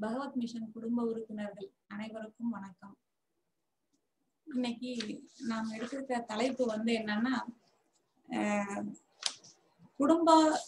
பகவத் mission குடும்ப உறுப்பினர்கள் அனைவருக்கும் வணக்கம் இன்னைக்கு நாம் எடுத்திருக்க தலைப்பு வந்து என்னன்னா அஹ், குடும்ப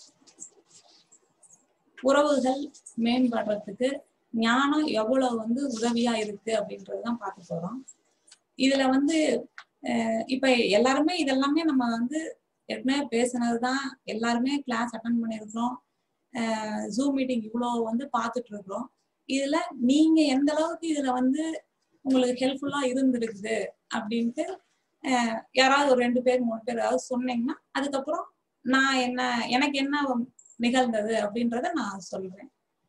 உறவுகள் மேம்படுறதுக்கு ஞானம் எவ்வளவு வந்து உதவியா இருக்கு அப்படின்றதுதான் பார்க்க போறோம் இதுல வந்து அஹ், இப்ப எல்லாருமே இதெல்லாமே நம்ம வந்து ஏற்கனவே பேசுனதுதான் எல்லாருமே கிளாஸ் அட்டன் பண்ணியிருக்கிறோம் ஜூம் மீட்டிங் இவ்வளோ வந்து பார்த்துட்டு இருக்கிறோம் இதுல நீங்க எந்த அளவுக்கு இதுல வந்து உங்களுக்கு ஹெல்ப்ஃபுல்லா இருந்திருக்குது அப்படின்ட்டு அஹ், யாராவது ஒரு ரெண்டு பேர் மூணு பேர் ஏதாவது சொன்னீங்கன்னா அதுக்கப்புறம் நான் என்ன எனக்கு என்ன நிகழ்ந்தது அப்படின்றத நான் சொல்றேன்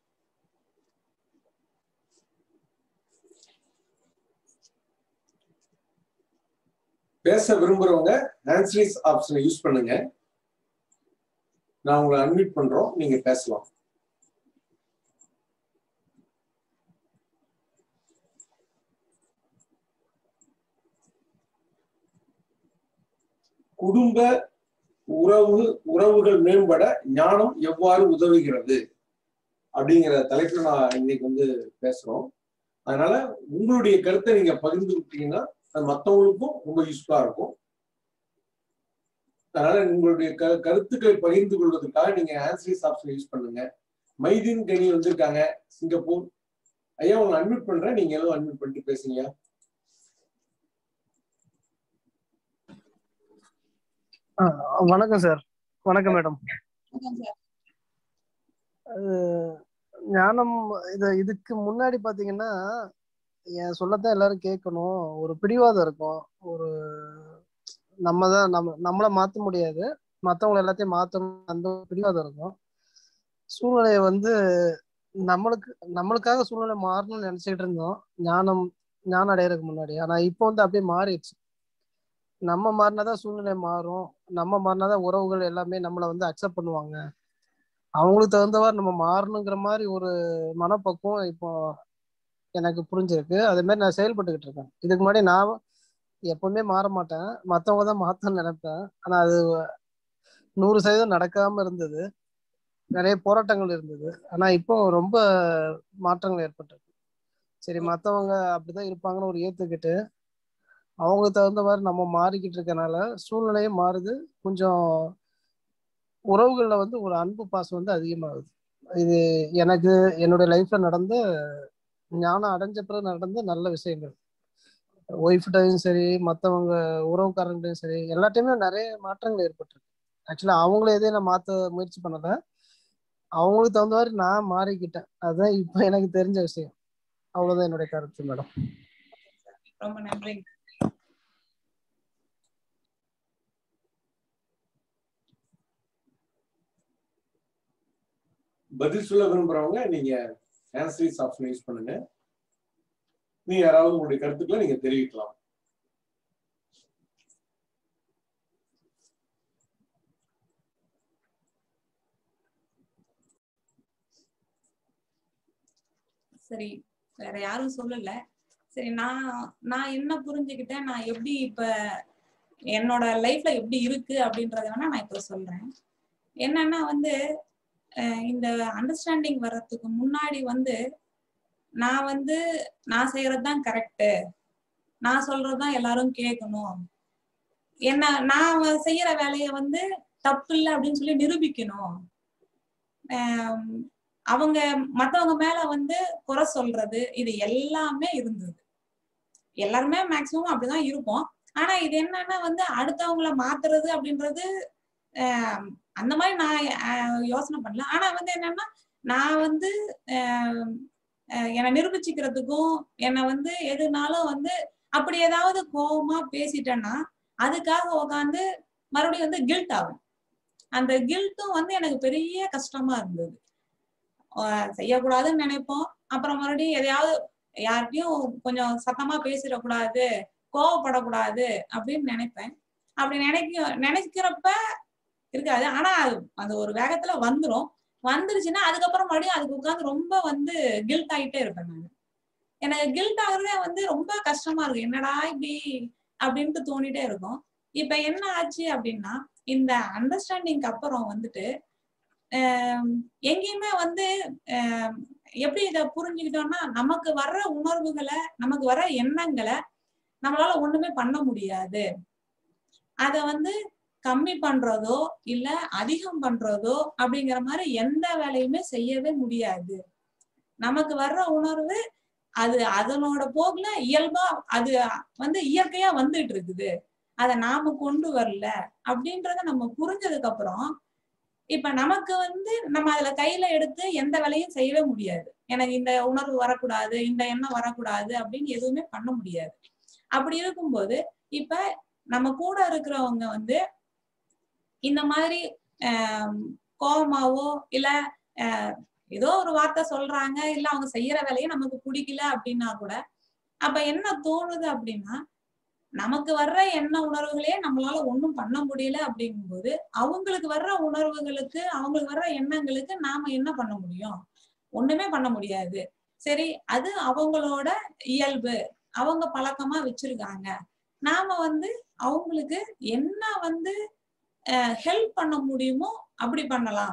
பேச விரும்புறவங்க ஆன்சரிஸ் ஆப்ஷனை யூஸ் பண்ணுங்க நான் உங்களை அன்மியூட் பண்றோம் நீங்க பேசலாம் குடும்ப உறவு உறவுகள் மேம்பட ஞானம் எவ்வாறு உதவுகிறது அப்படிங்கிற தலைப்புல நான் இன்னைக்கு வந்து பேசுறோம் அதனால உங்களுடைய கருத்தை நீங்க பகிர்ந்து விட்டீங்கன்னா அது மற்றவங்களுக்கும் ரொம்ப யூஸ்ஃபுல்லா இருக்கும் அதனால உங்களுடைய க கருத்துக்களை பகிர்ந்து கொள்வதற்காக நீங்க ஆன்சரிஸ் ஆப்ஷன் யூஸ் பண்ணுங்க மைதீன் கனி வந்திருக்காங்க சிங்கப்பூர் ஐயா உங்களை அட்மிட் பண்றேன் நீங்க எல்லாம் அட்மிட் பண்ணிட்டு பேசுங்க ஆ, வணக்கம் சார் வணக்கம் மேடம் அதான் சார். ஞானம் இது இதுக்கு முன்னாடி பாத்தீங்கன்னா என் சொல்லத்தான் எல்லாரும் கேட்கணும் ஒரு பிடிவாதம் இருக்கும் ஒரு நம்ம தான் நம்ம நம்மள மாத்த முடியாது மத்தவங்களை எல்லாத்தையும் மாத்தணும் அந்த ஒரு பிடிவாதம் இருக்கும் சூழ்நிலையை வந்து நம்மளுக்கு நம்மளுக்காக சூழ்நிலை மாறணும்னு நினைச்சுக்கிட்டு இருந்தோம் ஞானம் ஞானம் அடையறதுக்கு முன்னாடி ஆனா இப்போ வந்து அப்படியே மாறிடுச்சு நம்ம மாறினாதான் சூழ்நிலை மாறும் நம்ம மாறினாதான் உறவுகள் எல்லாமே நம்மளை வந்து அக்செப்ட் பண்ணுவாங்க அவங்களுக்கு தகுந்தவாறு நம்ம மாறணுங்கிற மாதிரி ஒரு மனப்பக்குவம் இப்போ எனக்கு புரிஞ்சிருக்கு அதே மாதிரி நான் செயல்பட்டுக்கிட்டு இருக்கேன் இதுக்கு முன்னாடி நான் எப்பவுமே மாற மாட்டேன் மற்றவங்க தான் மாத்தணும்னு நினைப்பேன் ஆனா அது நூறு சதவீதம் நடக்காம இருந்தது நிறைய போராட்டங்கள் இருந்தது ஆனா இப்போ ரொம்ப மாற்றங்கள் ஏற்பட்டிருக்கு சரி மற்றவங்க அப்படிதான் இருப்பாங்கன்னு ஒரு ஏத்துக்கிட்டு அவங்களுக்கு தகுந்த மாதிரி நம்ம மாறிக்கிட்டு இருக்கனால சூழ்நிலையும் மாறுது கொஞ்சம் உறவுகள்ல வந்து ஒரு அன்பு பாசம் வந்து அதிகமாகுது இது எனக்கு என்னுடைய லைஃப்ல நடந்த ஞானம் அடைஞ்ச பிறகு நடந்த நல்ல விஷயங்கள் ஒய்ஃப்டையும் சரி மற்றவங்க உறவுக்காரங்களையும் சரி எல்லாத்தையுமே நிறைய மாற்றங்கள் ஏற்பட்டிருக்கு ஆக்சுவலா அவங்கள எதையும் நான் மாத்த முயற்சி பண்ணல அவங்களுக்கு தகுந்த மாதிரி நான் மாறிக்கிட்டேன் அதுதான் இப்போ எனக்கு தெரிஞ்ச விஷயம் அவ்வளவுதான் என்னுடைய கருத்து மேடம் ரொம்ப நன்றிங்க பதில் சொல்ல விரும்புறவங்க நீங்க ஆன்சரிஸ் ஆப்ஷன் யூஸ் பண்ணுங்க நீங்க யாராவது உங்களுடைய கருத்துக்களை நீங்க தெரிவிக்கலாம் சரி வேற யாரும் சொல்லல சரி நான் நான் என்ன புரிஞ்சுக்கிட்டேன் நான் எப்படி இப்ப என்னோட லைஃப்ல எப்படி இருக்கு அப்படின்றத வேணா நான் இப்ப சொல்றேன் என்னன்னா வந்து அஹ் இந்த அண்டர்ஸ்டாண்டிங் வர்றதுக்கு முன்னாடி வந்து நான் வந்து நான் செய்யறதுதான் கரெக்டு நான் சொல்றதுதான் எல்லாரும் கேட்கணும் என்ன நான் வ- செய்யற வேலைய வந்து தப்பு இல்லை அப்படின்னு சொல்லி நிரூபிக்கணும் ஆம், அவங்க மத்தவங்க மேல வந்து குறை சொல்றது இது எல்லாமே இருந்தது எல்லாருமே மேக்சிமம் அப்படிதான் இருப்போம் ஆனா இது என்னன்னா வந்து அடுத்தவங்கள மாத்துறது அப்படின்றது ஆம், அந்த மாதிரி நான் ஆஹ், யோசனை பண்ணல ஆனா வந்து என்னன்னா நான் வந்து ஆம், ஆஹ், என்னை நிரூபிச்சுக்கிறதுக்கும் என்னை வந்து எதுனாலும் வந்து அப்படி ஏதாவது கோவமா பேசிட்டேன்னா அதுக்காக உட்காந்து மறுபடியும் வந்து கில்ட் ஆகும் அந்த கில்ட்டும் வந்து எனக்கு பெரிய கஷ்டமா இருந்தது ஆஹ் செய்யக்கூடாதுன்னு நினைப்போம் அப்புறம் மறுபடியும் எதையாவது யார்கிட்டயும் கொஞ்சம் சத்தமா பேசிடக்கூடாது கோவப்படக்கூடாது அப்படின்னு நினைப்பேன் அப்படி நினைக்க நினைக்கிறப்ப இருக்காது ஆனா அது அந்த ஒரு வேகத்துல வந்துரும் வந்துருச்சுன்னா அதுக்கப்புறம் மறுபடியும் அதுக்கு உட்காந்து ரொம்ப வந்து கில்ட் ஆகிட்டே இருப்பேன் நான் எனக்கு கில்ட் ஆகுறதே வந்து ரொம்ப கஷ்டமா இருக்கு என்னடா இப்படி அப்படின்ட்டு தோணிட்டே இருக்கும் இப்ப என்ன ஆச்சு அப்படின்னா இந்த அண்டர்ஸ்டாண்டிங்க்கு அப்புறம் வந்துட்டு ஆஹ் எங்கேயுமே வந்து ஆஹ் எப்படி இத புரிஞ்சுக்கிட்டோம்னா நமக்கு வர்ற உணர்வுகளை நமக்கு வர்ற எண்ணங்களை நம்மளால ஒண்ணுமே பண்ண முடியாது அத வந்து கம்மி பண்றதோ இல்ல அதிகம் பண்றதோ அப்படிங்கிற மாதிரி எந்த வேலையுமே செய்யவே முடியாது நமக்கு வர்ற உணர்வு அது அதனோட போக்குல இயல்பா அது வந்து இயற்கையா வந்துட்டு இருக்குது அத நாம கொண்டு வரல அப்படின்றத நம்ம புரிஞ்சதுக்கு அப்புறம் இப்ப நமக்கு வந்து நம்ம அதுல கையில எடுத்து எந்த வேலையும் செய்யவே முடியாது எனக்கு இந்த உணர்வு வரக்கூடாது இந்த எண்ணம் வரக்கூடாது அப்படின்னு எதுவுமே பண்ண முடியாது அப்படி இருக்கும்போது இப்ப நம்ம கூட இருக்கிறவங்க வந்து இந்த மாதிரி ஆஹ் கோபமாவோ இல்ல ஆஹ் ஏதோ ஒரு வார்த்தை சொல்றாங்க இல்ல அவங்க செய்யற வேலையை நமக்கு பிடிக்கல அப்படின்னா கூட அப்ப என்ன தோணுது அப்படின்னா நமக்கு வர்ற எண்ண உணர்வுகளே நம்மளால ஒண்ணும் பண்ண முடியல அப்படிங்கும்போது அவங்களுக்கு வர்ற உணர்வுகளுக்கு அவங்களுக்கு வர்ற எண்ணங்களுக்கு நாம என்ன பண்ண முடியும் ஒண்ணுமே பண்ண முடியாது சரி அது அவங்களோட இயல்பு அவங்க பழக்கமா வச்சிருக்காங்க நாம வந்து அவங்களுக்கு என்ன வந்து ஹெல்ப் பண்ண முடியுமோ அப்படி பண்ணலாம்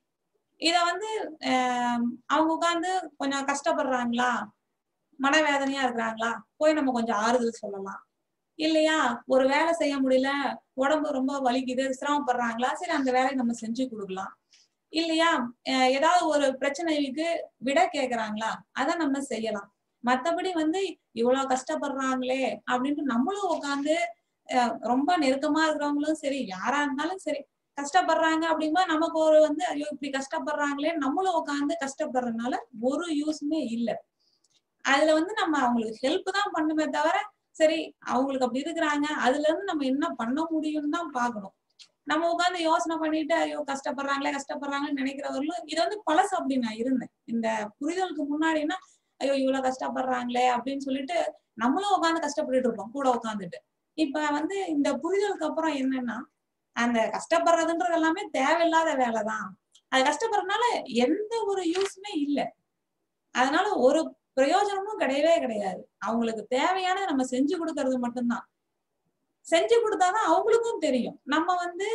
இத வந்து ஆஹ் அவங்க உட்கார்ந்து கொஞ்சம் கஷ்டப்படுறாங்களா மனவேதனையா இருக்கிறாங்களா போய் நம்ம கொஞ்சம் ஆறுதல் சொல்லலாம் இல்லையா ஒரு வேலை செய்ய முடியல உடம்பு ரொம்ப வலிக்குது சிரமப்படுறாங்களா சரி அந்த வேலையை நம்ம செஞ்சு கொடுக்கலாம் இல்லையா அஹ் ஏதாவது ஒரு பிரச்சனைக்கு விட கேக்குறாங்களா அதை நம்ம செய்யலாம் மத்தபடி வந்து இவ்வளவு கஷ்டப்படுறாங்களே அப்படின்ட்டு நம்மளும் உட்காந்து ரொம்ப நெருக்கமா இருக்கிறவங்களும் சரி யாரா இருந்தாலும் சரி கஷ்டப்படுறாங்க அப்படிங்கும்போது நமக்கு ஒரு வந்து ஐயோ இப்படி கஷ்டப்படுறாங்களே நம்மளும் உட்காந்து கஷ்டப்படுறதுனால ஒரு யூஸுமே இல்லை அதுல வந்து நம்ம அவங்களுக்கு ஹெல்ப் தான் பண்ணுமே தவிர சரி அவங்களுக்கு அப்படி இருக்கிறாங்க அதுல இருந்து நம்ம என்ன பண்ண முடியும்னு தான் பாக்கணும் நம்ம உட்காந்து யோசனை பண்ணிட்டு ஐயோ கஷ்டப்படுறாங்களே கஷ்டப்படுறாங்கன்னு நினைக்கிறவர்களும் இது வந்து பழசு அப்படி நான் இருந்தேன் இந்த புரிதலுக்கு முன்னாடினா ஐயோ இவ்வளவு கஷ்டப்படுறாங்களே அப்படின்னு சொல்லிட்டு நம்மளும் உட்காந்து கஷ்டப்பட்டுட்டு இருப்போம் கூட உட்காந்துட்டு இப்ப வந்து இந்த புரிதலுக்கு அப்புறம் என்னன்னா அந்த கஷ்டப்படுறதுன்றது எல்லாமே தேவையில்லாத வேலைதான் அது கஷ்டப்படுறதுனால எந்த ஒரு யூஸுமே இல்லை அதனால ஒரு பிரயோஜனமும் கிடையவே கிடையாது அவங்களுக்கு தேவையான நம்ம செஞ்சு கொடுக்கறது மட்டும்தான் செஞ்சு கொடுத்தாதான் அவங்களுக்கும் தெரியும் நம்ம வந்து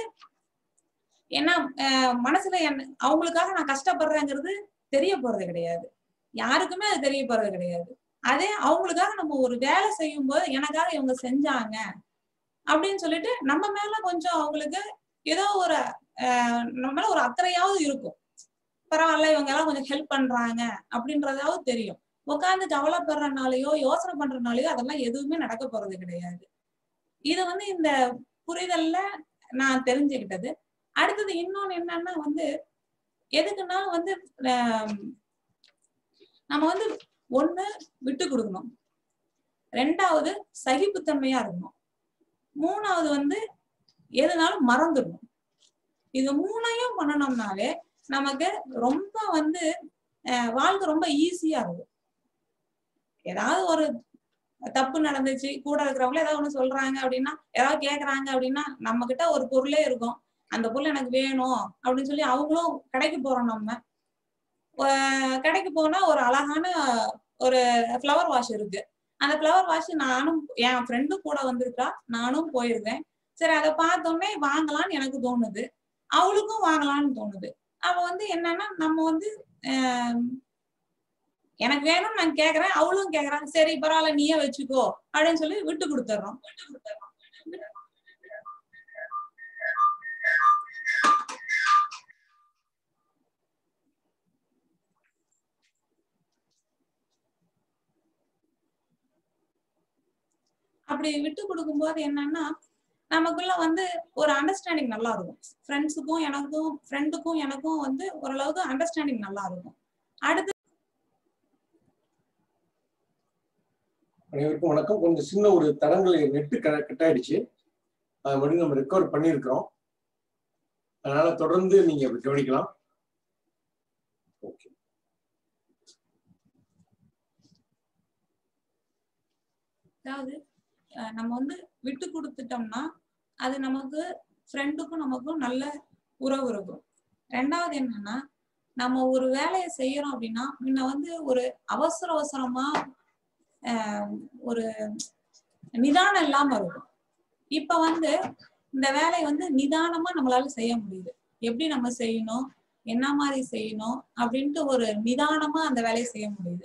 என்ன மனசுல என்ன அவங்களுக்காக நான் கஷ்டப்படுறேங்கிறது தெரிய போறது கிடையாது யாருக்குமே அது தெரிய போறது கிடையாது அதே அவங்களுக்காக நம்ம ஒரு வேலை செய்யும் போது எனக்காக இவங்க செஞ்சாங்க அப்படின்னு சொல்லிட்டு நம்ம மேல கொஞ்சம் அவங்களுக்கு ஏதோ ஒரு நம்ம மேல ஒரு அக்கறையாவது இருக்கும் பரவாயில்ல இவங்க எல்லாம் கொஞ்சம் ஹெல்ப் பண்றாங்க அப்படின்றதாவது தெரியும் உட்காந்து கவலைப்படுறனாலயோ யோசனை பண்றதுனாலயோ அதெல்லாம் எதுவுமே நடக்க போறது கிடையாது இது வந்து இந்த புரிதல்ல நான் தெரிஞ்சுக்கிட்டது அடுத்தது இன்னொன்னு என்னன்னா வந்து எதுக்குன்னா வந்து நம்ம வந்து ஒண்ணு விட்டு கொடுக்கணும் ரெண்டாவது சகிப்புத்தன்மையா இருக்கணும் மூணாவது வந்து எதுனாலும் மறந்துடணும் இது மூணையும் பண்ணணும்னாலே நமக்கு ரொம்ப வந்து வாழ்க்கை ரொம்ப ஈஸியா இருக்கும் ஏதாவது ஒரு தப்பு நடந்துச்சு கூட இருக்கிறவங்கள ஏதாவது ஒண்ணு சொல்றாங்க அப்படின்னா ஏதாவது கேக்குறாங்க அப்படின்னா நம்ம கிட்ட ஒரு பொருளே இருக்கும் அந்த பொருள் எனக்கு வேணும் அப்படின்னு சொல்லி அவங்களும் கடைக்கு போறோம் நம்ம கடைக்கு போனா ஒரு அழகான ஒரு ஃப்ளவர் வாஷ் இருக்கு அந்த ஃப்ளவர் வாஷ் நானும் என் ஃப்ரெண்டும் கூட வந்திருக்கா நானும் போயிருக்கேன் சரி அதை பார்த்தோன்னே வாங்கலாம்னு எனக்கு தோணுது அவளுக்கும் வாங்கலாம்னு தோணுது அவ வந்து என்னன்னா நம்ம வந்து எனக்கு வேணும்னு நான் கேக்குறேன் அவளும் கேக்குறாங்க சரி பரவாயில்ல நீயே வச்சுக்கோ அப்படின்னு சொல்லி விட்டு கொடுத்துட்றோம் விட்டு கொடுத்துட்றோம் அப்படி விட்டு கொடுக்கும்போது என்னன்னா நமக்குள்ள வந்து ஒரு அண்டர்ஸ்டாண்டிங் நல்லா இருக்கும் ஃப்ரெண்ட்ஸுக்கும் எனக்கும் ஃப்ரெண்டுக்கும் எனக்கும் வந்து ஓரளவுக்கு அண்டர்ஸ்டாண்டிங் நல்லா இருக்கும் அடுத்து அனைவருக்கும் வணக்கம் கொஞ்சம் சின்ன ஒரு தடங்கள் நெட்டு கட் ஆயிடுச்சு அது மட்டும் நம்ம ரெக்கவர் பண்ணியிருக்கிறோம் அதனால தொடர்ந்து நீங்க கவனிக்கலாம் ஓகே அதாவது நம்ம வந்து விட்டு கொடுத்துட்டோம்னா அது நமக்கு ஃப்ரெண்டுக்கும் நமக்கும் நல்ல உறவு இருக்கும் ரெண்டாவது என்னன்னா நம்ம ஒரு வேலையை செய்யறோம் அப்படின்னா முன்ன வந்து ஒரு அவசர அவசரமா ஒரு நிதானம் இல்லாம இருக்கும் இப்ப வந்து இந்த வேலையை வந்து நிதானமா நம்மளால செய்ய முடியுது எப்படி நம்ம செய்யணும் என்ன மாதிரி செய்யணும் அப்படின்ட்டு ஒரு நிதானமா அந்த வேலையை செய்ய முடியுது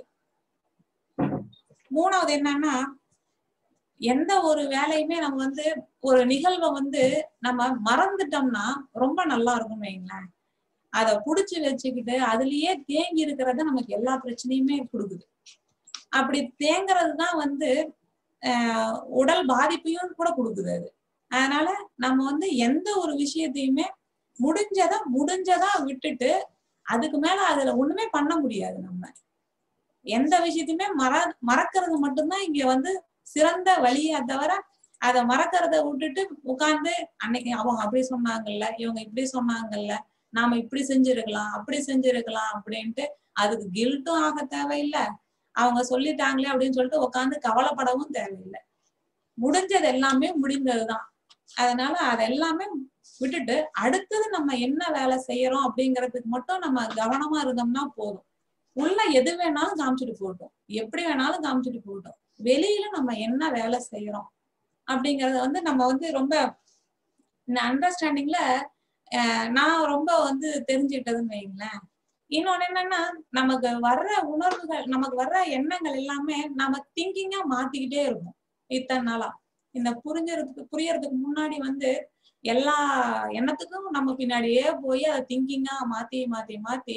மூணாவது என்னன்னா எந்த ஒரு வேலையுமே நம்ம வந்து ஒரு நிகழ்வை வந்து நம்ம மறந்துட்டோம்னா ரொம்ப நல்லா இருக்கும் வைங்களேன் அத புடிச்சு வச்சுக்கிட்டு அதுலயே தேங்கி இருக்கிறது நமக்கு எல்லா பிரச்சனையுமே கொடுக்குது அப்படி தேங்குறது தான் வந்து ஆஹ் உடல் பாதிப்பையும் கூட கொடுக்குது அது அதனால நம்ம வந்து எந்த ஒரு விஷயத்தையுமே முடிஞ்சதா முடிஞ்சதா விட்டுட்டு அதுக்கு மேல அதுல ஒண்ணுமே பண்ண முடியாது நம்ம எந்த விஷயத்தையுமே மற மறக்கிறது மட்டும்தான் இங்க வந்து சிறந்த வழியா தவிர அத மறக்கிறத விட்டுட்டு உட்கார்ந்து அன்னைக்கு அவங்க அப்படி சொன்னாங்கல்ல இவங்க இப்படி சொன்னாங்கல்ல நாம இப்படி செஞ்சிருக்கலாம் அப்படி செஞ்சிருக்கலாம் அப்படின்ட்டு அதுக்கு கில்ட்டும் ஆக தேவையில்லை அவங்க சொல்லிட்டாங்களே அப்படின்னு சொல்லிட்டு உட்காந்து கவலைப்படவும் தேவையில்லை முடிஞ்சது எல்லாமே முடிந்ததுதான் அதனால அதெல்லாமே விட்டுட்டு அடுத்தது நம்ம என்ன வேலை செய்யறோம் அப்படிங்கறதுக்கு மட்டும் நம்ம கவனமா இருந்தோம்னா போதும் உள்ள எது வேணாலும் காமிச்சிட்டு போகட்டும் எப்படி வேணாலும் காமிச்சிட்டு போகட்டும் வெளியில நம்ம என்ன வேலை செய்யறோம் அப்படிங்கறத வந்து நம்ம வந்து ரொம்ப இந்த அண்டர்ஸ்டாண்டிங்ல நான் ரொம்ப வந்து தெரிஞ்சுக்கிட்டதுன்னு வைங்களேன் இன்னொன்னு என்னன்னா நமக்கு வர்ற உணர்வுகள் நமக்கு வர்ற எண்ணங்கள் எல்லாமே நம்ம திங்கிங்கா மாத்திக்கிட்டே இருக்கும் இத்தனை நாளா இந்த புரிஞ்சறதுக்கு புரியறதுக்கு முன்னாடி வந்து எல்லா எண்ணத்துக்கும் நம்ம பின்னாடியே போய் அதை திங்கிங்கா மாத்தி மாத்தி மாத்தி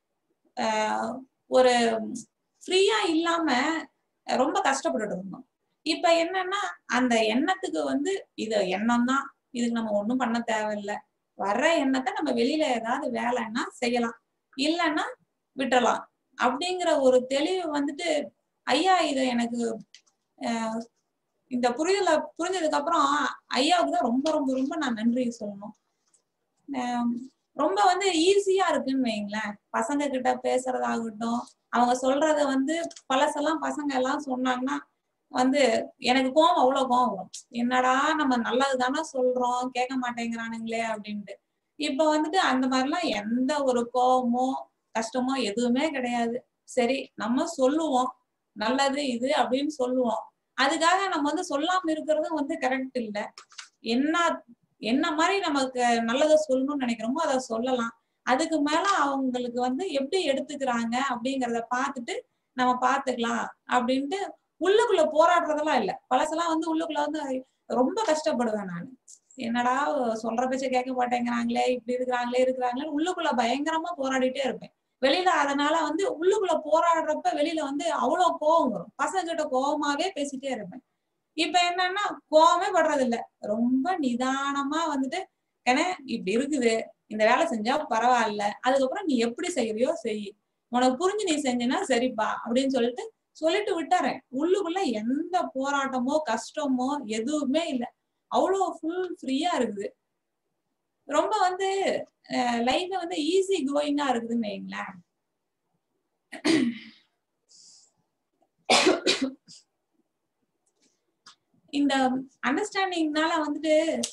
ஆஹ் ஒரு ஃப்ரீயா இல்லாம ரொம்ப கஷ்டப்பட்டுட்டு இருந்தோம் இப்ப என்னன்னா அந்த எண்ணத்துக்கு வந்து இது எண்ணம் தான் இதுக்கு நம்ம ஒண்ணும் பண்ண தேவையில்லை வர்ற எண்ணத்தை நம்ம வெளியில ஏதாவது வேலைன்னா செய்யலாம் இல்லைன்னா விட்டுறலாம் அப்படிங்கிற ஒரு தெளிவு வந்துட்டு ஐயா இது எனக்கு ஆஹ் இந்த புரிதலை புரிஞ்சதுக்கு அப்புறம் ஐயாவுக்கு தான் ரொம்ப ரொம்ப ரொம்ப நான் நன்றி சொல்லணும் ஆஹ் ரொம்ப வந்து ஈஸியா இருக்குன்னு வைங்களேன் பசங்க கிட்ட பேசுறதாகட்டும் அவங்க சொல்றத வந்து பழசெல்லாம் பசங்க எல்லாம் சொன்னாங்கன்னா வந்து எனக்கு கோவம் அவ்வளவு கோவம் வரும் என்னடா நம்ம நல்லது தானே சொல்றோம் கேட்க மாட்டேங்கிறானுங்களே அப்படின்ட்டு இப்ப வந்துட்டு அந்த மாதிரிலாம் எந்த ஒரு கோவமோ கஷ்டமோ எதுவுமே கிடையாது சரி நம்ம சொல்லுவோம் நல்லது இது அப்படின்னு சொல்லுவோம் அதுக்காக நம்ம வந்து சொல்லாம இருக்கிறதும் வந்து கரெக்ட் இல்லை என்ன என்ன மாதிரி நமக்கு நல்லதை சொல்லணும்னு நினைக்கிறோமோ அதை சொல்லலாம் அதுக்கு மேல அவங்களுக்கு வந்து எப்படி எடுத்துக்கிறாங்க அப்படிங்கிறத பார்த்துட்டு நம்ம பார்த்துக்கலாம் அப்படின்ட்டு உள்ளுக்குள்ள போராடுறதெல்லாம் இல்லை பழசெல்லாம் வந்து உள்ளுக்குள்ள வந்து ரொம்ப கஷ்டப்படுவேன் நான் என்னடா சொல்ற பேச்ச கேட்க மாட்டேங்கிறாங்களே இப்படி இருக்கிறாங்களே இருக்கிறாங்களே உள்ளுக்குள்ள பயங்கரமா போராடிட்டே இருப்பேன் வெளியில அதனால வந்து உள்ளுக்குள்ள போராடுறப்ப வெளியில வந்து அவ்வளவு கோவம் வரும் பசங்க கிட்ட கோவமாவே பேசிட்டே இருப்பேன் இப்ப என்னன்னா கோவமே படுறது இல்ல ரொம்ப நிதானமா வந்துட்டு ஏன்னா இப்படி இருக்குது இந்த வேலை செஞ்சா பரவாயில்ல அதுக்கப்புறம் நீ எப்படி செய்யறியோ செய் உனக்கு புரிஞ்சு நீ செஞ்சனா சரிப்பா அப்படின்னு சொல்லிட்டு சொல்லிட்டு விட்டுறேன் உள்ளுக்குள்ள எந்த போராட்டமோ கஷ்டமோ எதுவுமே இல்லை அவ்வளோ ஃபுல் ஃப்ரீயா இருக்குது ரொம்ப வந்து லைஃப் வந்து ஈஸி கோயிங்கா இருக்குதுன்னு வைங்களேன் இந்த அண்டர்ஸ்டாண்டிங்னால வந்துட்டு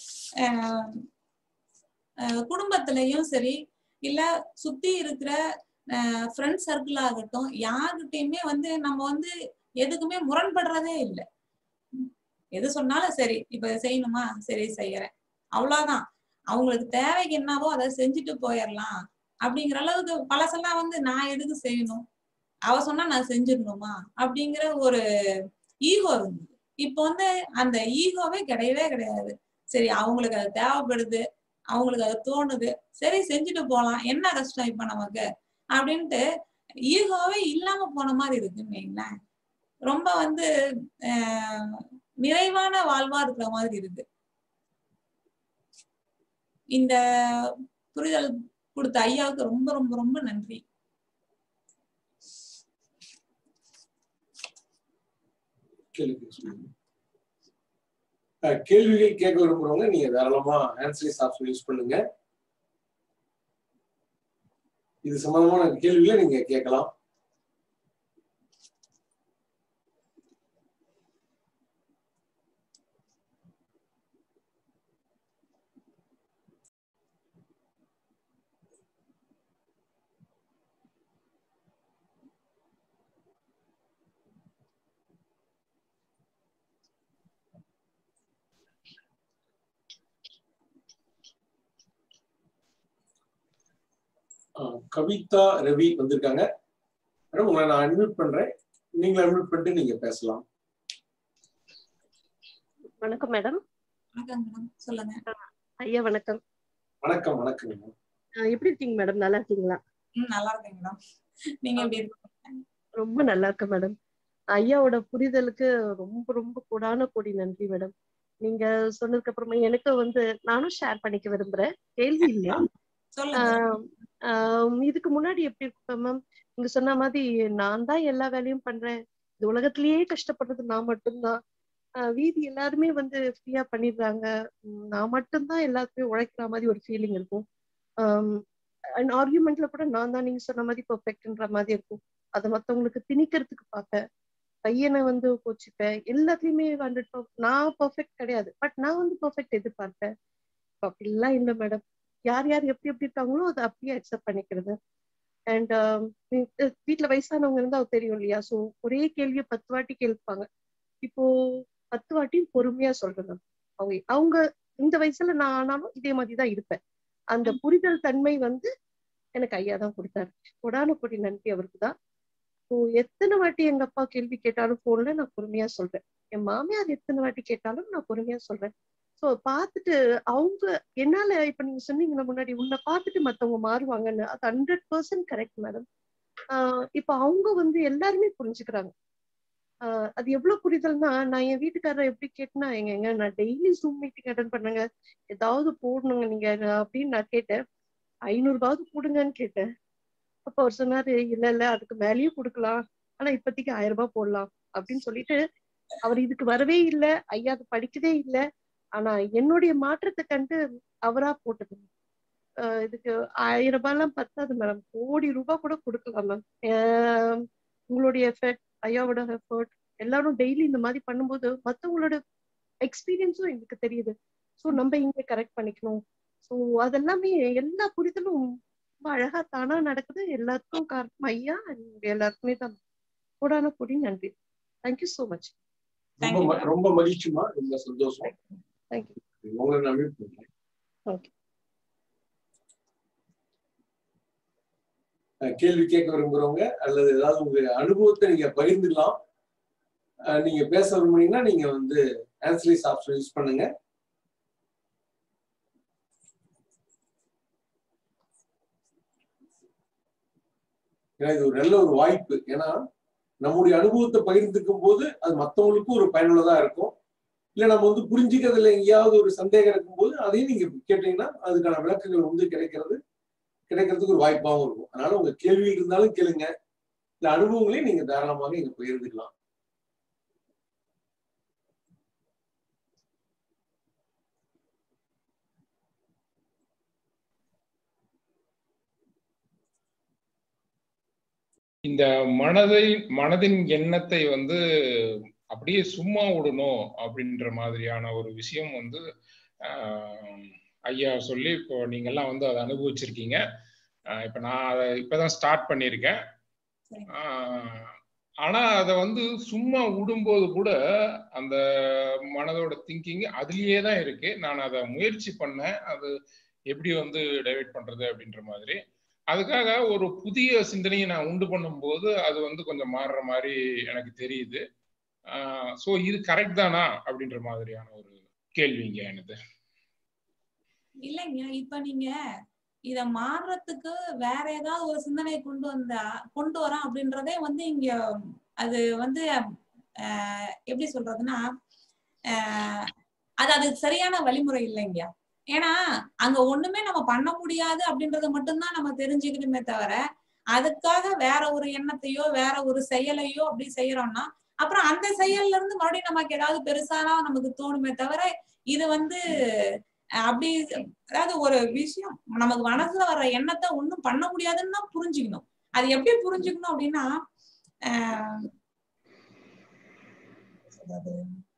குடும்பத்திலயும் சரி இல்ல சுத்தி இருக்கிற ஃப்ரெண்ட் சர்க்கிள் ஆகட்டும் யாருகிட்டயுமே வந்து நம்ம வந்து எதுக்குமே முரண்படுறதே இல்லை எது சொன்னாலும் சரி இப்ப செய்யணுமா சரி செய்யறேன் அவ்வளவுதான் அவங்களுக்கு தேவைக்கு என்னவோ அதை செஞ்சுட்டு போயிடலாம் அப்படிங்கிற அளவுக்கு பழசெல்லாம் வந்து நான் எதுக்கு செய்யணும் அவ சொன்னா நான் செஞ்சிடணுமா அப்படிங்கிற ஒரு ஈகோ இருந்தது இப்போ வந்து அந்த ஈகோவே கிடையவே கிடையாது சரி அவங்களுக்கு அது தேவைப்படுது அவங்களுக்கு அது தோணுது சரி செஞ்சுட்டு போலாம் என்ன கஷ்டம் இப்ப நமக்கு அப்படின்ட்டு ஈகோவே இல்லாம போன மாதிரி இருக்குன்னு வைங்களேன் ரொம்ப வந்து நிறைவான வாழ்வா இருக்கிற மாதிரி இருக்கு இந்த புரிதல் கொடுத்த ஐயாவுக்கு ரொம்ப ரொம்ப ரொம்ப நன்றி கேள்விகள் கேட்க விரும்புறவங்க நீங்க தாராளமா ஆன்சரிஸ் ஆப்ஷன் யூஸ் பண்ணுங்க இது சம்பந்தமான கேள்விகளை நீங்க கேட்கலாம் ஆஹ் கவிதா ரவி வந்திருக்காங்க மேடம் உங்களை நான் அட்மிட் பண்றேன் நீங்க அட்மிட் பண்ணிட்டு நீங்க பேசலாம் வணக்கம் மேடம் வணக்கம் மேடம் சொல்லுங்க ஐயா வணக்கம் வணக்கம் வணக்கம் அஹ் எப்படி இருக்கீங்க மேடம் நல்லா இருக்கீங்களா ம் நல்லா இருக்கேன் மேடம் நீங்க எப்படி இருக்கீங்க ரொம்ப நல்லா இருக்கேன் மேடம் ஐயாவோட புரிதலுக்கு ரொம்ப ரொம்ப கூடான கோடி நன்றி மேடம் நீங்க சொன்னதுக்கு அப்புறமா எனக்கு வந்து நானும் ஷேர் பண்ணிக்க விரும்புறேன் கேள்வி இல்லையா சொல்லுங்க ஆஹ் ஆஹ் இதுக்கு முன்னாடி எப்படி இருக்கும் மேம் நீங்க சொன்ன மாதிரி நான் தான் எல்லா வேலையும் பண்றேன் இந்த உலகத்திலேயே கஷ்டப்படுறது நான் மட்டும்தான் ஆஹ் வீதி எல்லாருமே வந்து ஃப்ரீயா பண்ணிடுறாங்க உம் நான் மட்டும்தான் எல்லாத்துக்குமே உழைக்கிற மாதிரி ஒரு ஃபீலிங் இருக்கும் அண்ட் ஆர்குமெண்ட்ல கூட நான் தான் நீங்க சொன்ன மாதிரி பெர்ஃபெக்ட்ன்ற மாதிரி இருக்கும் அதை மத்தவங்களுக்கு திணிக்கிறதுக்கு பார்ப்பேன் பையனை வந்து கோச்சிப்பேன் எல்லாத்துலயுமே ஹண்ட்ரட் நான் பெர்ஃபெக்ட் கிடையாது பட் நான் வந்து பெர்ஃபெக்ட் எதிர்பார்ப்பேன் இப்ப அப்படிலாம் இல்லை மேடம் யார் யார் எப்படி எப்படி இருக்காங்களோ அதை அப்படியே அக்செப்ட் பண்ணிக்கிறது அண்ட் வீட்டுல வயசானவங்க இருந்தா அது தெரியும் இல்லையா ஸோ ஒரே கேள்வியை பத்து வாட்டி கேட்பாங்க இப்போ பத்து வாட்டியும் பொறுமையா சொல்றேன் மேம் அவங்க அவங்க இந்த வயசுல நான் ஆனாலும் இதே மாதிரி தான் இருப்பேன் அந்த புரிதல் தன்மை வந்து எனக்கு ஐயா தான் கொடுத்தாரு கொடான கொடி நன்றி அவருக்கு தான் ஸோ எத்தனை வாட்டி எங்க அப்பா கேள்வி கேட்டாலும் போன்ல நான் பொறுமையா சொல்றேன் என் மாமியார் எத்தனை வாட்டி கேட்டாலும் நான் பொறுமையா சொல்றேன் ஸோ பார்த்துட்டு அவங்க என்னால இப்ப நீங்க சொன்னீங்களா முன்னாடி உன்னை பார்த்துட்டு மத்தவங்க மாறுவாங்கன்னு அது ஹண்ட்ரட் பர்சன்ட் கரெக்ட் மேடம் இப்ப அவங்க வந்து எல்லாருமே புரிஞ்சுக்கிறாங்க ஆஹ் அது எவ்வளவு புரிதல்னா நான் என் வீட்டுக்காரரை எப்படி கேட்டேன்னா எங்க எங்க நான் டெய்லி ஜூம் மீட்டிங் அட்டன் பண்ணுங்க ஏதாவது போடணுங்க நீங்க அப்படின்னு நான் கேட்டேன் ஐநூறு ரூபாவது போடுங்கன்னு கேட்டேன் அப்ப அவர் சொன்னாரு இல்ல இல்ல அதுக்கு மேலேயும் கொடுக்கலாம் ஆனா இப்போதைக்கு ஆயிரம் ரூபாய் போடலாம் அப்படின்னு சொல்லிட்டு அவர் இதுக்கு வரவே இல்லை ஐயா அது படிக்கவே இல்லை ஆனா என்னுடைய மாற்றத்தை கண்டு அவரா போட்டது ஆஹ் இதுக்கு ஆயிரம் ரூபாய் எல்லாம் பத்தாது மேடம் கோடி ரூபாய் கூட கொடுக்கலாம் மேம் உங்களுடைய எஃபர்ட் ஐயாவோட எஃபர்ட் எல்லாரும் டெய்லி இந்த மாதிரி பண்ணும்போது மத்தவங்களோட எக்ஸ்பீரியன்ஸும் எங்களுக்கு தெரியுது ஸோ நம்ம இங்க கரெக்ட் பண்ணிக்கணும் ஸோ அதெல்லாமே எல்லா புரிதலும் ரொம்ப அழகா தானா நடக்குது எல்லாத்துக்கும் காரணம் ஐயா and எல்லாருக்குமே தான் கூடான கூடி நன்றி தேங்க்யூ ஸோ மச் ரொம்ப ம- ரொம்ப மகிழ்ச்சிமா ரொம்ப சந்தோஷம் தேங்க்யூ உங்களை நான் மீட் பண்றேன் ஓகே அஹ் கேள்வி கேட்க விரும்புறவங்க அல்லது ஏதாவது உங்க அனுபவத்தை நீங்க பகிர்ந்துக்கலாம் அஹ் நீங்க பேச விரும்புனீங்கன்னா நீங்க வந்து ஆன்சரிஸ் ஆப்ஷன் யூஸ் பண்ணுங்க ஏன்னா இது ஒரு நல்ல ஒரு வாய்ப்பு ஏன்னா நம்முடைய அனுபவத்தை பகிர்ந்துக்கும் போது அது மத்தவங்களுக்கும் ஒரு பயனுள்ளதா இருக்கும் இல்ல நம்ம வந்து புரிஞ்சுக்கிறதுல எங்கேயாவது ஒரு சந்தேகம் இருக்கும்போது அதையும் நீங்க கேட்டீங்கன்னா அதுக்கான விளக்கங்கள் வந்து கிடைக்கிறது கிடைக்கிறதுக்கு ஒரு வாய்ப்பாகவும் இருக்கும் அதனால உங்க கேள்வி இருந்தாலும் கேளுங்க இல்ல அனுபவங்களையும் நீங்க தாராளமாக இங்க பகிர்ந்துக்கலாம் இந்த மனதை மனதின் எண்ணத்தை வந்து அப்படியே சும்மா விடணும் அப்படின்ற மாதிரியான ஒரு விஷயம் வந்து ஆஹ், ஐயா சொல்லி இப்போ நீங்கெல்லாம் வந்து அதை அனுபவிச்சிருக்கீங்க ஆஹ், இப்போ நான் அதை இப்பதான் ஸ்டார்ட் பண்ணியிருக்கேன் சரி. ஆஹ், ஆனா அதை வந்து சும்மா விடும்போது கூட அந்த மனதோட திங்கிங் அதுலயே தான் இருக்கு நான் அதை முயற்சி பண்ணேன் அது எப்படி வந்து டைவர்ட் பண்றது அப்படின்ற மாதிரி அதுக்காக ஒரு புதிய சிந்தனையை நான் உண்டு பண்ணும்போது அது வந்து கொஞ்சம் மாறுற மாதிரி எனக்கு தெரியுது ஸோ இது கரெக்ட் தானா அப்படின்ற மாதிரியான ஒரு கேள்விங்க எனக்கு இல்லைங்க இப்ப நீங்க இத மாறுறதுக்கு வேற ஏதாவது ஒரு சிந்தனை கொண்டு வந்தா கொண்டு வரோம் அப்படின்றதே வந்து இங்க அது வந்து ஆஹ், எப்படி சொல்றதுன்னா ஆஹ், அது அது சரியான வழிமுறை இல்லைங்க ஏன்னா அங்க ஒண்ணுமே நம்ம பண்ண முடியாது அப்படின்றத மட்டும்தான் நம்ம தெரிஞ்சுக்கணுமே தவிர அதுக்காக வேற ஒரு எண்ணத்தையோ வேற ஒரு செயலையோ அப்படி செய்யறோம்னா அப்புறம் அந்த செயல்ல இருந்து மறுபடியும் நமக்கு ஏதாவது பெருசானா நமக்கு தோணுமே தவிர இது வந்து அஹ், அப்படி அதாவது ஒரு விஷயம் நமக்கு மனசுல வர்ற எண்ணத்தை ஒண்ணும் பண்ண முடியாதுன்னு தான் புரிஞ்சுக்கணும் அது எப்படி புரிஞ்சுக்கணும் அப்படின்னா ஆஹ், அதாவது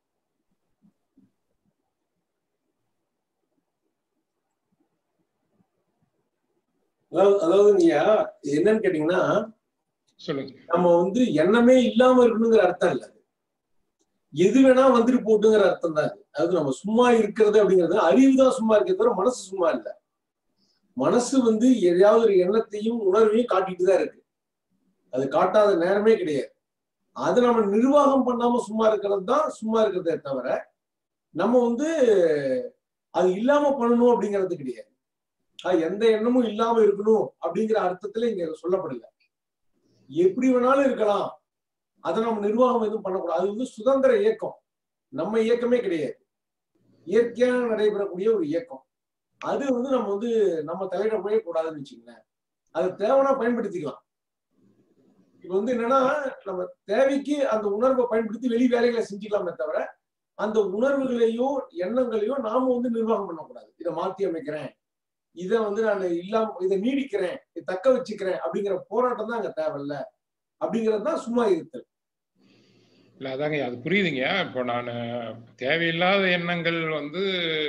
அதாவது அதாவது நீங்க என்னன்னு கேட்டீங்கன்னா சொல்லுங்க நம்ம வந்து எண்ணமே இல்லாம இருக்கணுங்கிற அர்த்தம் இல்ல எது வேணா வந்துட்டு போட்டுங்கிற அர்த்தம் தான் அது அதாவது நம்ம சும்மா இருக்கிறது அப்படிங்கிறது அறிவு தான் சும்மா இருக்கே தவிர மனசு சும்மா இல்ல மனசு வந்து எதையாவது ஒரு எண்ணத்தையும் உணர்வையும் காட்டிட்டு தான் இருக்கு அது காட்டாத நேரமே கிடையாது அது நம்ம நிர்வாகம் பண்ணாம சும்மா இருக்கிறது தான் சும்மா இருக்கிறதே தவிர நம்ம வந்து அது இல்லாம பண்ணணும் அப்படிங்கிறது கிடையாது அது எந்த எண்ணமும் இல்லாம இருக்கணும் அப்படிங்கிற அர்த்தத்துல இங்க சொல்லப்படல எப்படி வேணாலும் இருக்கலாம் அதை நம்ம நிர்வாகம் எதுவும் பண்ணக்கூடாது அது வந்து சுதந்திர இயக்கம் நம்ம இயக்கமே கிடையாது இயற்கையாக நடைபெறக்கூடிய ஒரு இயக்கம் அது வந்து நம்ம வந்து நம்ம தலையிட போயே கூடாதுன்னு வச்சுங்களேன் அது தேவைன்னா பயன்படுத்திக்கலாம் இப்ப வந்து என்னன்னா நம்ம தேவைக்கு அந்த உணர்வை பயன்படுத்தி வெளி வேலைகளை செஞ்சுக்கலாமே தவிர அந்த உணர்வுகளையும் எண்ணங்களையும் நாம வந்து நிர்வாகம் பண்ணக்கூடாது இதை மாத்தி அமைக்கிறேன் இதை வந்து நான் இல்லாம இதை நீடிக்கிறேன் இதை தக்க வச்சுக்கிறேன் அப்படிங்கிற போராட்டம் தான் அங்க தேவையில்ல அப்படிங்கிறது தான் சும்மா இருத்தல் இல்ல அதாங்க அது புரியுதுங்க இப்போ நான் தேவையில்லாத எண்ணங்கள் வந்து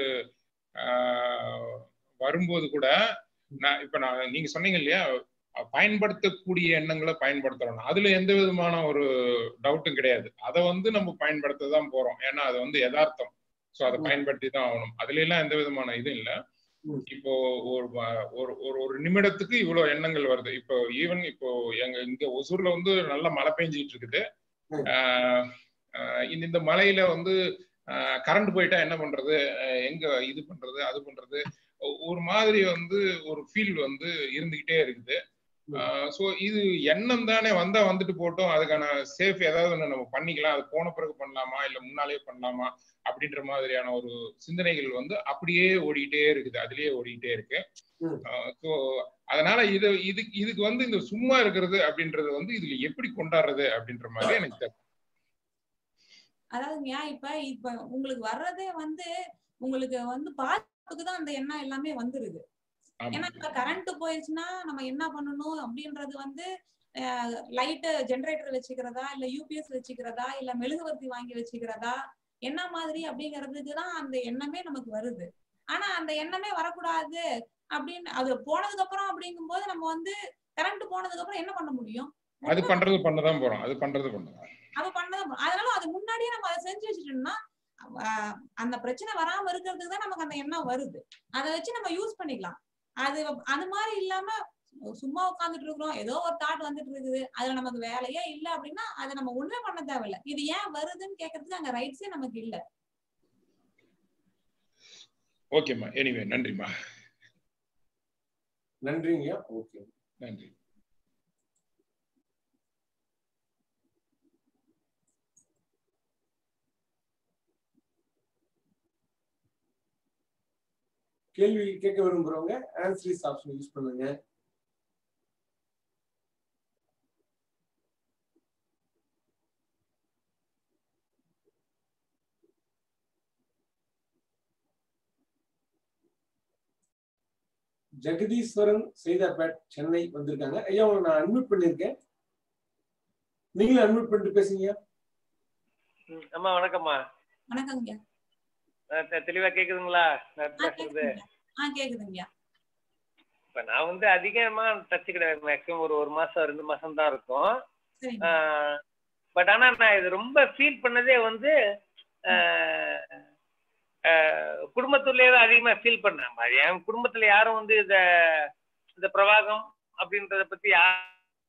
ஆஹ், வரும்போது கூட நான் இப்ப நான் நீங்க சொன்னீங்க இல்லையா பயன்படுத்தக்கூடிய எண்ணங்களை பயன்படுத்தணும் அதுல எந்த விதமான ஒரு டவுட்டும் கிடையாது அதை வந்து நம்ம பயன்படுத்த தான் போறோம் ஏன்னா அது வந்து யதார்த்தம் ஸோ அதை பயன்படுத்தி தான் ஆகணும் அதுல எல்லாம் எந்த விதமான இதுவும் இல்லை ம். இப்போ ஒரு வ- ஒரு ஒரு ஒரு நிமிடத்துக்கு இவ்வளவு எண்ணங்கள் வருது இப்போ ஈவன் இப்போ எங்க இங்க ஒசூர்ல வந்து நல்ல மழை பெஞ்சிட்டு இருக்குது ம். ஆஹ் ஆஹ் இந்த இந்த மலையில வந்து கரண்ட் போயிட்டா என்ன பண்றது ஆஹ் எங்க இது பண்றது அது பண்றது ஒ- ஒரு மாதிரி வந்து ஒரு ஃபீல் வந்து இருந்துகிட்டே இருக்குது ஸோ இது எண்ணம் தானே வந்தா வந்துட்டு போட்டோம் அதுக்கான சேஃப் ஏதாவது ஒண்ணு நம்ம பண்ணிக்கலாம் அது போன பிறகு பண்ணலாமா இல்ல முன்னாலே பண்ணலாமா அப்படின்ற மாதிரியான ஒரு சிந்தனைகள் வந்து அப்படியே ஓடிக்கிட்டே இருக்குது அதுலயே ஓடிக்கிட்டே இருக்கு ம். ஸோ அதனால இது இது இதுக்கு வந்து இந்த சும்மா இருக்கிறது அப்படின்றது வந்து இதுல எப்படி கொண்டாடுறது அப்படின்ற மாதிரி எனக்கு தெரியல. அதாவதுங்க இப்ப இப்ப உங்களுக்கு வர்றதே வந்து உங்களுக்கு வந்து பாதுகாப்புக்கு தான் அந்த எண்ணம் எல்லாமே வந்துருது ஆமா. ஏன்னா இப்ப கரண்ட் போயிடுச்சுன்னா நம்ம என்ன பண்ணணும் அப்படின்றது வந்து லைட்டு ஜெனரேட்டர் வச்சுக்கிறதா இல்ல யூபிஎஸ் வச்சுக்கிறதா இல்ல மெழுகுவர்த்தி வாங்கி வச்சுக்கிறதா என்ன மாதிரி அப்படிங்கிறதுக்கு தான் அந்த எண்ணமே நமக்கு வருது ஆனா அந்த எண்ணமே வரக்கூடாது அப்படின்னு அது போனதுக்கு அப்புறம் அப்படிங்கும்போது நம்ம வந்து கரண்ட் போனதுக்கு அப்புறம் என்ன பண்ண முடியும் அது பண்றது பண்ணதான் போறோம் அது பண்றது பண்ணதான் அது பண்ணதான் போறோம். அதனால அது முன்னாடியே நம்ம அதை செஞ்சு வச்சுட்டோம்னா அஹ் அந்த பிரச்சனை வராம இருக்கிறதுக்கு தான் நமக்கு அந்த எண்ணம் வருது அதை வச்சு நம்ம யூஸ் பண்ணிக்கலாம் அது அது மாதிரி இல்லாம சும்மா உட்காந்துட்டு இருக்கிறோம் ஏதோ ஒரு தாட் வந்துட்டு இருக்குது அதுல நமக்கு வேலையே இல்ல அப்படின்னா அதை நம்ம ஒண்ணுமே பண்ண தேவையில்ல இது ஏன் வருதுன்னு கேக்குறதுக்கு அங்க ரைட்ஸே நமக்கு இல்ல ஓகேம்மா எனிவே நன்றிம்மா நன்றிங்க ஓகே நன்றி கேள்வி கேட்க விரும்புறவங்க ஆன்சரிஸ் ஆப்ஷன் யூஸ் பண்ணுங்க ஜெகதீஸ்வரன் செய்தாப்பேட் சென்னை வந்திருக்காங்க ஐயா உங்களை நான் அட்மிட் பண்ணிருக்கேன் நீங்களும் அட்மிட் பண்ணிட்டு பேசுங்க ம், அம்மா வணக்கம்மா வணக்கங்க அஹ் தெ- தெளிவா கேக்குதுங்களா நான் ஆ பேசுறது கேக்குதுங்க ஆ கேக்குதுங்க இப்ப நான் வந்து அதிகமா டச் கிடையாது மேக்ஸிமம் ஒரு ஒரு மாசம் ரெண்டு மாசம் தான் இருக்கும் சரிங்க பட் ஆனா நான் இது ரொம்ப ஃபீல் பண்ணதே வந்து அஹ், அஹ், குடும்பத்துலயே தான் அதிகமா ஃபீல் பண்ணேன் மாதிரி என் குடும்பத்துல யாரும் வந்து இத இந்த பிரவாகம் அப்படின்றத பத்தி யா-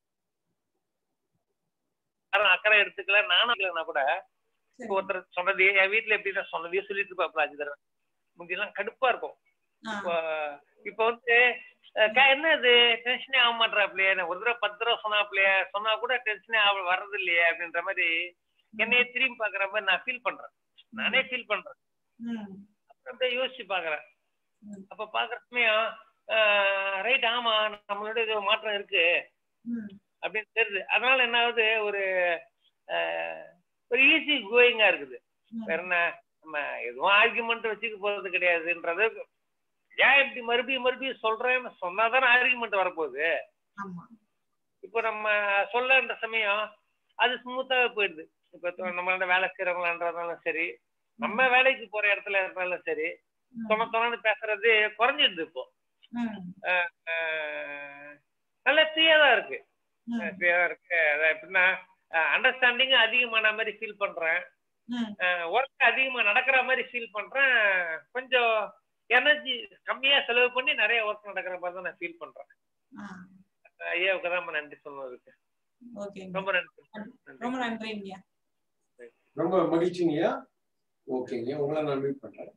யாரும் அக்கறை எடுத்துக்கல நானும் இல்லைன்னா கூட சரி இப்போ ஒருத்தர் சொன்னதே என் வீட்டுல எப்படின்னா சொன்னதே சொல்லிட்டு இருப்பாப்ல அஞ்சு தடவை முந்தியெல்லாம் கடுப்பா இருக்கும் ஆ இப்போ இப்போ வந்து அஹ் க- என்ன இது டென்ஷனே ஆக மாட்டாப்லையே நான் ஒரு தடவை பத்து தடவை சொன்னாப்லையே சொன்னா கூட டென்ஷனே ஆக வர்றது இல்லையே அப்படின்ற மாதிரி என்னைய திரும்பி பாக்குற மாதிரி நான் ஃபீல் பண்றேன் நானே ஃபீல் பண்றேன் ம் அப்புறம் அப்படியே யோசிச்சு பாக்குறேன் ம். அப்ப பாக்குற சமயம் ரைட் ஆமா நம்மளோட இது ஒரு மாற்றம் இருக்கு ம் அப்படின்னு தெரியுது அதனால என்ன ஆகுது ஒரு அஹ், ஒரு ஈஸி கோயிங்கா இருக்குது ம். வேற என்ன நம்ம எதுவும் ஆர்குமெண்ட் வச்சுக்க போறது கிடையாதுன்றது ஏன் இப்படி மறுபடியும் மறுபடியும் சொல்றேன்னு சொன்னாதானே ஆர்குமெண்ட் வரப்போகுது ஆமா இப்போ நம்ம சொல்லன்ற சமயம் அது ஸ்மூத்தாவே போயிடுது இப்போ நம்மளோட வேலை செய்யறவங்களான்றதாலும் சரி நம்ம வேலைக்கு போற இடத்துல இருந்தாலும் சரி தொண தொணன்னு பேசுறது குறைஞ்சிடுது இப்போ ம் அஹ், நல்ல ஃப்ரீயா தான் இருக்கு ம் ஃப்ரீயா தான் இருக்கு அதான் எப்படின்னா அண்டர்ஸ்டாண்டிங்கும் அதிகமான மாதிரி ஃபீல் பண்றேன் ம் ஒர்க் அதிகமா நடக்கிற மாதிரி ஃபீல் பண்றேன் கொஞ்சம் எனர்ஜி கம்மியா செலவு பண்ணி நிறைய ஒர்க் நடக்கிற மாதிரி தான் நான் ஃபீல் பண்றேன் ஆஹ் ஐயாவுக்கு தான் நன்றி சொன்னதுக்கு ஓகேங்க ரொம்ப நன்றி ரொம்ப நன்றிங்க ரொம்ப மகிழ்ச்சிங்கய்யா ஓகேங்க உங்களை நான் மீட் பண்றேன்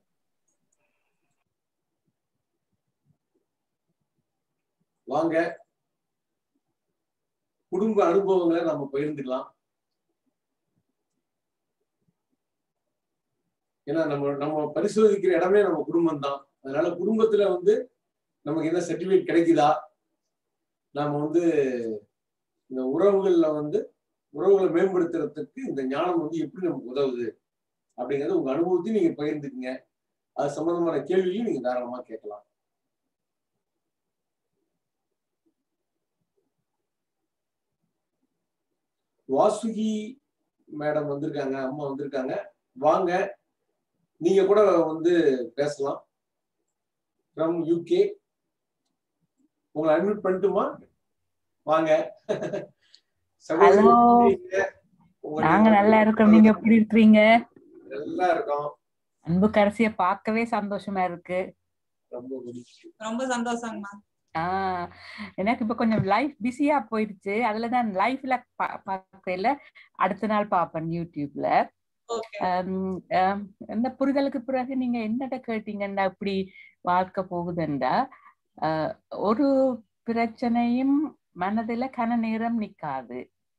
வாங்க குடும்ப அனுபவங்களை நம்ம பகிர்ந்துக்கலாம் ஏன்னா நம்ம நம்ம பரிசோதிக்கிற இடமே நம்ம குடும்பம் தான் அதனால குடும்பத்துல வந்து நமக்கு என்ன சர்டிபிகேட் கிடைக்குதா நாம வந்து இந்த உறவுகள்ல வந்து உறவுகளை மேம்படுத்துறதுக்கு இந்த ஞானம் வந்து எப்படி நமக்கு உதவுது அப்படிங்கறது உங்க அனுபவத்தையும் நீங்க பகிர்ந்துக்குங்க அது சம்பந்தமான கேள்வியும் நீங்க தாராளமா கேட்கலாம் வாசுகி மேடம் வந்திருக்காங்க அம்மா வந்திருக்காங்க வாங்க நீங்க கூட வந்து பேசலாம் ஃப்ரம் யூகே உங்களை அட்மிட் பண்ணட்டுமா வாங்க சகோதரி, Hello. எப்படி இருக்கீங்க? உங்க- நாங்க நல்லா இருக்கோம் நீங்க எப்படி இருக்கிறீங்க நல்லா இருக்கோம் அன்பு கரசிய பார்க்கவே சந்தோஷமா இருக்கு ரொம்ப மகிழ்ச்சி ரொம்ப சந்தோஷங்கம்மா ஆஹ் எனக்கு இப்ப கொஞ்சம் லைஃப் பிஸியா போயிடுச்சு அதுலதான் லைஃப்ல பார்க்கல அடுத்த நாள் பாப்பேன் யூடியூப்ல ஓகே ஆம், ஆம், இந்த புரிதலுக்கு பிறகு நீங்க என்னட்ட கேட்டீங்கன்னா இப்படி வாழ்க்கை போகுதுண்டா ஆஹ், ஒரு பிரச்சனையும் மனதுல கன நேரம் நிக்காது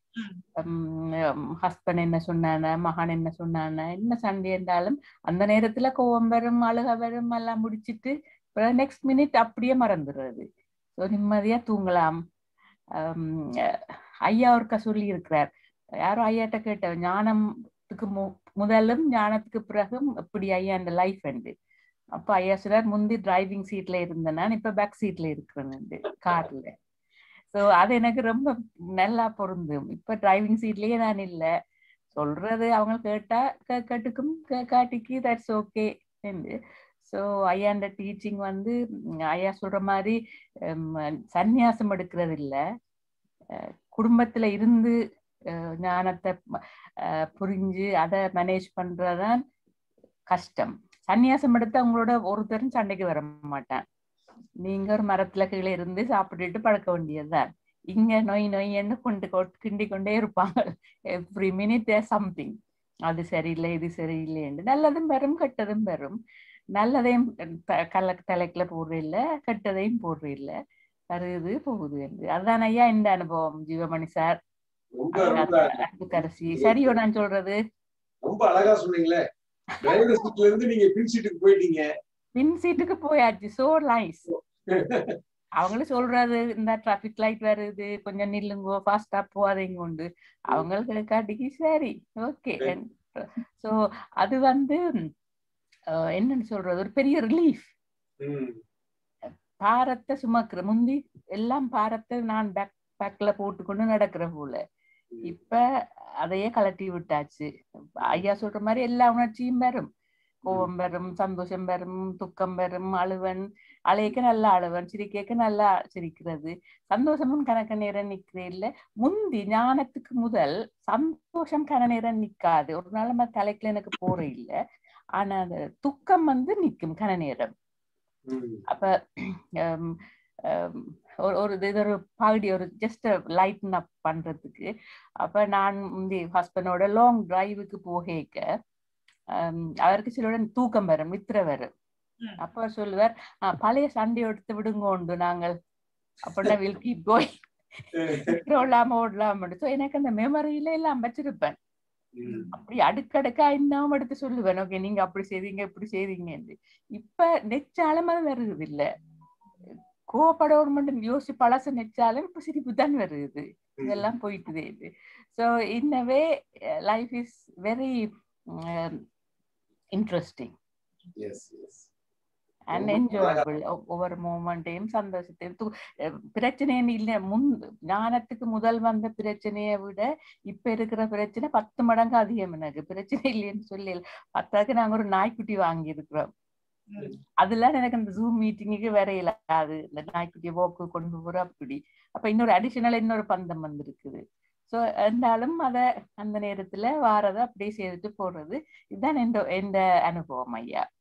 ஹஸ்பண்ட் என்ன சொன்னான மகன் என்ன சொன்னான என்ன சண்டை இருந்தாலும் அந்த நேரத்துல கோவம் வரும் அழுக வரும் எல்லாம் முடிச்சிட்டு நெக்ஸ்ட் மினிட் அப்படியே மறந்துடுறது ஸோ நிம்மதியா தூங்கலாம் ஆம், அஹ், ஐயா ஒருக்கா சொல்லி இருக்கிறார் யாரோ ஐயாட்ட கேட்ட ஞானத்துக்கு மு முதலும் ஞானத்துக்கு பிறகும் இப்படி ஐயா இந்த லைஃப் உண்டு அப்ப ஐயா சொல்றார் முந்தி டிரைவிங் சீட்ல இருந்தேன் நான் இப்ப பேக் சீட்ல இருக்கிறேன் கார்ல ஸோ அது எனக்கு ரொம்ப நல்லா பொருந்தும் இப்ப டிரைவிங் சீட்லயே நான் இல்ல சொல்றது அவங்க கேட்டா கே- கேட்டுக்கும் கே- காட்டிக்கு தட்ஸ் ஓகே ஸோ ஐயாண்ட டீச்சிங் வந்து ம், ஐயா சொல்ற மாதிரி ஹம், சந்நியாசம் எடுக்கிறது இல்ல அஹ், குடும்பத்துல இருந்து அஹ், ஞானத்தை அஹ், புரிஞ்சு அதை மேனேஜ் பண்றதுதான் கஷ்டம் சந்நியாசம் எடுத்து அவங்களோட ஒருத்தரும் சண்டைக்கு வர மாட்டான் நீங்க ஒரு மரத்துல கீழே இருந்து சாப்பிட்டுட்டு பழக்க வேண்டியதுதான் இங்க நொய் நொய்ன்னு கொண்டு கொ- கிண்டி கொண்டே இருப்பாங்க எவ்ரி மினிட் சம்திங் அது சரியில்லை இது சரியில்லைன்னு நல்லதும் வரும் கெட்டதும் வரும் நல்லதையும் த- கல்ல தலைக்குல போடுற இல்ல கெட்டதையும் போடுற இல்ல வருது போகுது என்று அதுதான் ஐயா இந்த அனுபவம் ஜீவமணி சார் ரொம்ப ரொம்ப அன்பு கரசி சரியோ நான் சொல்றது ரொம்ப அழகா சொன்னீங்களே டிரைவர் சீட்ல இருந்து நீங்க பின் சீட்டுக்கு போயிட்டீங்க பின் சீட்டுக்கு போயாச்சு சோ நைஸ் அவங்களும் சொல்றது இந்த டிராபிக் லைட் வருது கொஞ்சம் நில்லுங்கோ ஃபாஸ்டா போகாதீங்க உண்டு அவங்களுக்கு காட்டிக்கு சரி ஓகே சோ அது வந்து அஹ், என்னன்னு சொல்றது ஒரு பெரிய ரிலீஃப் ம், பாரத்தை சுமக்கிற முந்தி எல்லாம் பாரத்தை நான் பேக் பேக்ல போட்டுக்கொண்டு நடக்கிற போல இப்ப அதையே கலட்டி விட்டாச்சு ஐயா சொல்ற மாதிரி எல்லா உணர்ச்சியும் வரும் கோபம் வரும் சந்தோஷம் வரும் துக்கம் வரும் அழுவன் அழைக்க நல்லா அழுவன் சிரிக்க நல்லா சிரிக்கிறது சந்தோஷமும் கணக்க நேரம் நிக்கிறே இல்ல முந்தி ஞானத்துக்கு முதல் சந்தோஷம் கன நேரம் நிக்காது ஒரு நாள் நம்ம தலைக்குல எனக்கு போற இல்ல ஆனா அந்த துக்கம் வந்து நிக்கும் கன நேரம் ம், அப்ப ஹம், ஹம், ஒரு ஒரு இது இது ஒரு பகுதி ஒரு ஜஸ்ட் லைட்டன் அப் பண்றதுக்கு அப்ப நான் முந்தி ஹஸ்பண்டோட லாங் டிரைவுக்கு போகேக்க ஹம், அவருக்கு சிலருடன் தூக்கம் வரும் நித்திர வரும் ம். அப்ப அவர் சொல்லுவார் "ஆ, பழைய சண்டை எடுத்து விடுங்க உண்டு நாங்கள் அப்படின்னா வில் கீப் கோயிங் ஓடலாம ஓடலாம ஸோ எனக்கு அந்த மெமரியில எல்லாம் வச்சிருப்பேன் ம், அப்படி அடுக்கடுக்கா இன்னும் எடுத்து சொல்லுவேன் ஓகே நீங்க அப்படி செய்வீங்க இப்படி செய்வீங்கன்னு இப்ப நெச்சாலும் அது வருது இல்ல கோவப்படவும் மட்டும் யோசிச்சு பழச நெச்சாலும் இப்ப சிரிப்பு தான் வருது இதெல்லாம் போயிட்டுதே இது ஸோ இன்னவே life is very interesting yes, yes. And ரொம்ப என்ஜாயபிள் ஒவ்வொரு மூமெண்ட்டையும் சந்தோஷத்தையும் து- அஹ் பிரச்சனைன்னு இல்ல முன் ஞானத்துக்கு முதல் வந்த பிரச்சனையை விட இப்ப இருக்கிற பிரச்சனை பத்து மடங்கு அதிகம் எனக்கு பிரச்சனை இல்லைன்னு சொல்லி பத்தாக்கு நாங்க ஒரு நாய்க்குட்டி வாங்கி இருக்கிறோம் ம். அதெல்லாம் எனக்கு அந்த ஜூம் மீட்டிங்குக்கு வேற இல்லாது இந்த நாய்க்குட்டியை போக்கு கொண்டு போற அப்படி அப்ப இன்னொரு அடிஷனல் இன்னொரு பந்தம் வந்திருக்குது சோ இருந்தாலும் அத அந்த நேரத்துல வாரத அப்படியே செய்துட்டு போறது இதுதான் எந்த எந்த அனுபவம் ஐயா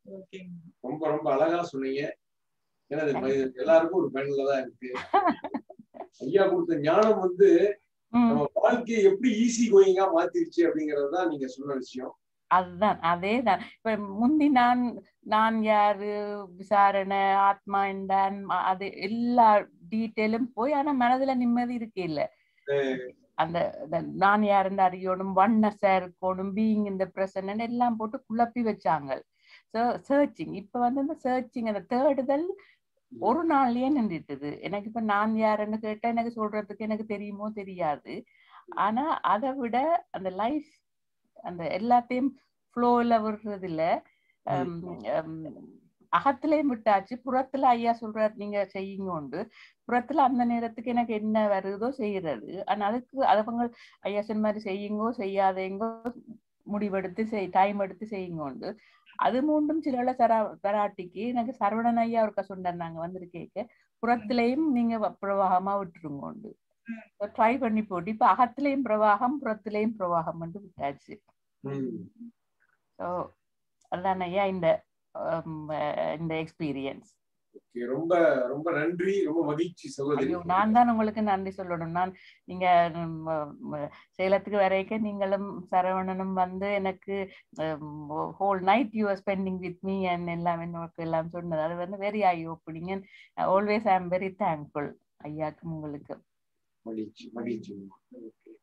ஓகேங்க ரொம்ப ரொம்ப அழகா சொன்னீங்க ஏன்னா இது ம- எல்லாருக்கும் ஒரு பயனுள்ளதா தான் இருக்கு ஐயா கொடுத்த ஞானம் வந்து ம் நம்ம வாழ்க்கையை எப்படி ஈஸி கோயிங்கா மாத்திருச்சு அப்படிங்கறது தான் நீங்க சொன்ன விஷயம் அதுதான் அதேதான் இப்ப முந்தி நான் நான் யாரு விசாரணை ஆத்மா என்றான் ம- அது எல்லா டீட்டெயிலும் போய் ஆனா மனதுல நிம்மதி இருக்கே இல்ல அந்த அந்த நான் யாருன்னு அறியணும் ஒன்னஸா இருக்கணும் பீயிங் இந்த பிரசன்ட் எல்லாம் போட்டு குழப்பி வச்சாங்க சர்ச்சிங் இப்ப வந்து இந்த சர்ச்சிங் அந்த தேடுதல் ஒரு நாள்லயே நின்றுட்டுது எனக்கு இப்ப நான் யாருன்னு கேட்டா எனக்கு சொல்றதுக்கு எனக்கு தெரியுமோ தெரியாது ஆனா அதை விட அந்த லைஃப் அந்த எல்லாத்தையும் ஃப்ளோல விடுறது இல்ல ஹம், ஹம், அகத்திலையும் விட்டாச்சு புறத்துல ஐயா சொல்றாரு நீங்க செய்யுங்க உண்டு புறத்துல அந்த நேரத்துக்கு எனக்கு என்ன வருதோ செய்யறது ஆனா அதுக்கு அவங்க ஐயா சொன்ன மாதிரி செய்யுங்கோ செய்யாதேங்கோ முடிவெடுத்து செய் டைம் எடுத்து செய்யுங்க உண்டு அது மூண்டும் சில தரா தராட்டிக்கு எனக்கு சரவணன் ஐயா ஒருக்கா சொன்னார் நாங்க வந்திருக்கேக்க புறத்திலையும் நீங்க வ- பிரவாகமா விட்டுருங்க உண்டு ட்ரை பண்ணி போட்டு இப்ப அகத்திலையும் பிரவாகம் புறத்திலையும் பிரவாகம் வந்து விட்டாச்சு ம். ஸோ அதான் ஐயா இந்த ஹம், அஹ், இந்த எக்ஸ்பீரியன்ஸ் Okay, ரொம்ப ரொம்ப நன்றி ரொம்ப மகிழ்ச்சி சகோதரி ஐயோ நான் தான் உங்களுக்கு நன்றி சொல்லணும் நான் நீங்க ம், ம், சேலத்துக்கு வரைக்கும் நீங்களும் சரவணனும் வந்து எனக்கு whole night you are spending with me and எல்லாம் எனக்கு எல்லாம் சொன்னது அது வந்து very eye opening and always I am very thankful ஐயாக்கும் உங்களுக்கு மகிழ்ச்சி மகிழ்ச்சி Okay.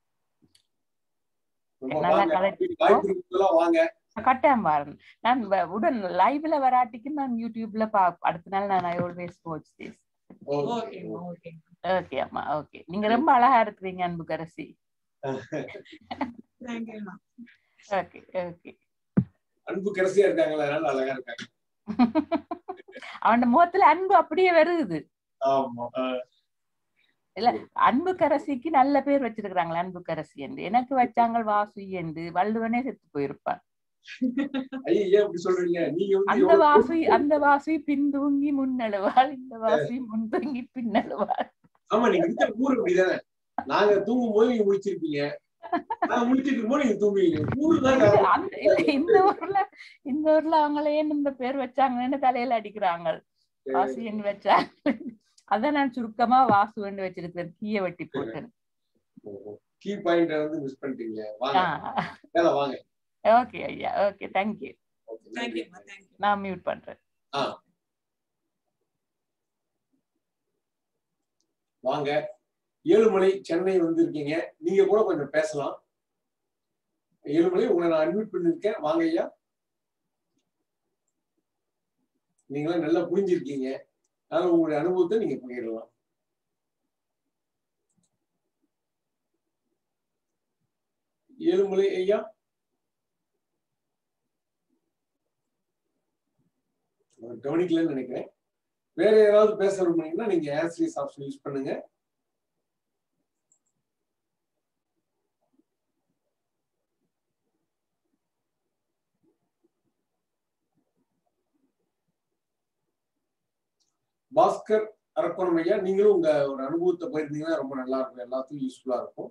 ரொம்ப நல்லா வாங்க. கதை- வாய்ப்பு இருக்கும்போதெல்லாம் வாங்க கட்டாயம் பாருங்க நான் வ- உடன் லைவ்ல வராட்டிக்கு நான் யூடியூப்ல பா அடுத்த நாள் நான் I always watch this Okay. ஓகேங்க ஓகேங்க ஓகே அம்மா ஓகே நீங்க ரொம்ப அழகா இருக்கிறீங்க அன்புக்கரசி தேங்க்யூண்ணா ஓகே ஓகே அன்பு கரசியா இருக்காங்களா அதனால அழகா இருக்காங்க அவன் முகத்துல அன்பு அப்படியே வருது ஆமா ஆஹ் அன்பு கரசிக்கு நல்ல பேர் வச்சிருக்கிறாங்களா அன்பு கரசி என்று எனக்கு வச்சாங்க வாசு என்று வள்ளுவனே செத்து போயிருப்பான் ஐயா ஏன் இப்படி சொல்றீங்க நீங்க வந்து அந்த எவ்வளவு வாசு அந்த வாசு பின்தூங்கி முன்னழுவாள் இந்த வாசு முன்தூங்கி பின்னழுவாள் ஆமா நீங்க இருக்கிற ஊர் அப்படிதானே நாங்க தூங்கும் போது நீங்க முடிச்சிருப்பீங்க நாங்க முடிச்சிட்டு இருக்கும்போது நீங்க தூங்குவீங்க ஊரு தான் இல்ல, காரணம். அந்த- இல்ல, இந்த ஊர்ல இந்த ஊர்ல அவங்கள ஏன் இந்த பேர் வச்சாங்கன்னு தலையில அடிக்கிறாங்க வாசுன்னு வச்சாங்க அதான் நான் சுருக்கமா வாசுன்னு வச்சிருக்கிறேன் தீய வெட்டி போட்டேன் கீ பாயிண்ட வந்து மிஸ் பண்ணிட்டீங்க வாங்க மேல வாங்க ஓகே ஐயா ஓகே தேங்க்யூ Okay, நன்றி. தேங்க்யூம்மா தேங்க்யூ நான் மியூட் பண்றேன் வாங்க ஏழுமலை சென்னை வந்திருக்கீங்க நீங்க கூட கொஞ்சம் பேசலாம் ஏழுமலை உங்களை நான் அட்மிட் பண்ணிருக்கேன் வாங்க ஐயா நீங்களாம் நல்லா புரிஞ்சிருக்கீங்க அதனால உங்களுடைய அனுபவத்தை நீங்க பகிரலாம் ஏழுமலை ஐயா அவர் கவனிக்கலன்னு நினைக்கிறேன் வேற யாராவது பேச விரும்புனீங்கன்னா நீங்க ஆன்சரிஸ் ஆப்ஷன் யூஸ் பண்ணுங்க பாஸ்கர் அரக்கோணம் ஐயா நீங்களும் உங்க ஒரு அனுபவத்தை போயிருந்தீங்கன்னா ரொம்ப நல்லா இருக்கும் எல்லாத்துக்கும் யூஸ்ஃபுல்லா இருக்கும்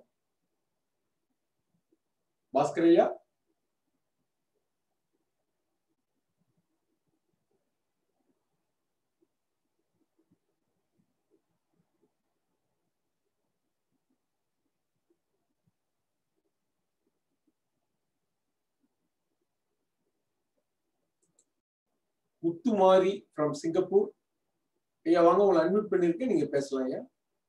பாஸ்கர் ஐயா முத்துமாரி ஃப்ரம் சிங்கப்பூர் ஐயா வாங்க உங்களை அட்மிட் பண்ணிருக்கேன் நீங்க பேசலாம் ஐயா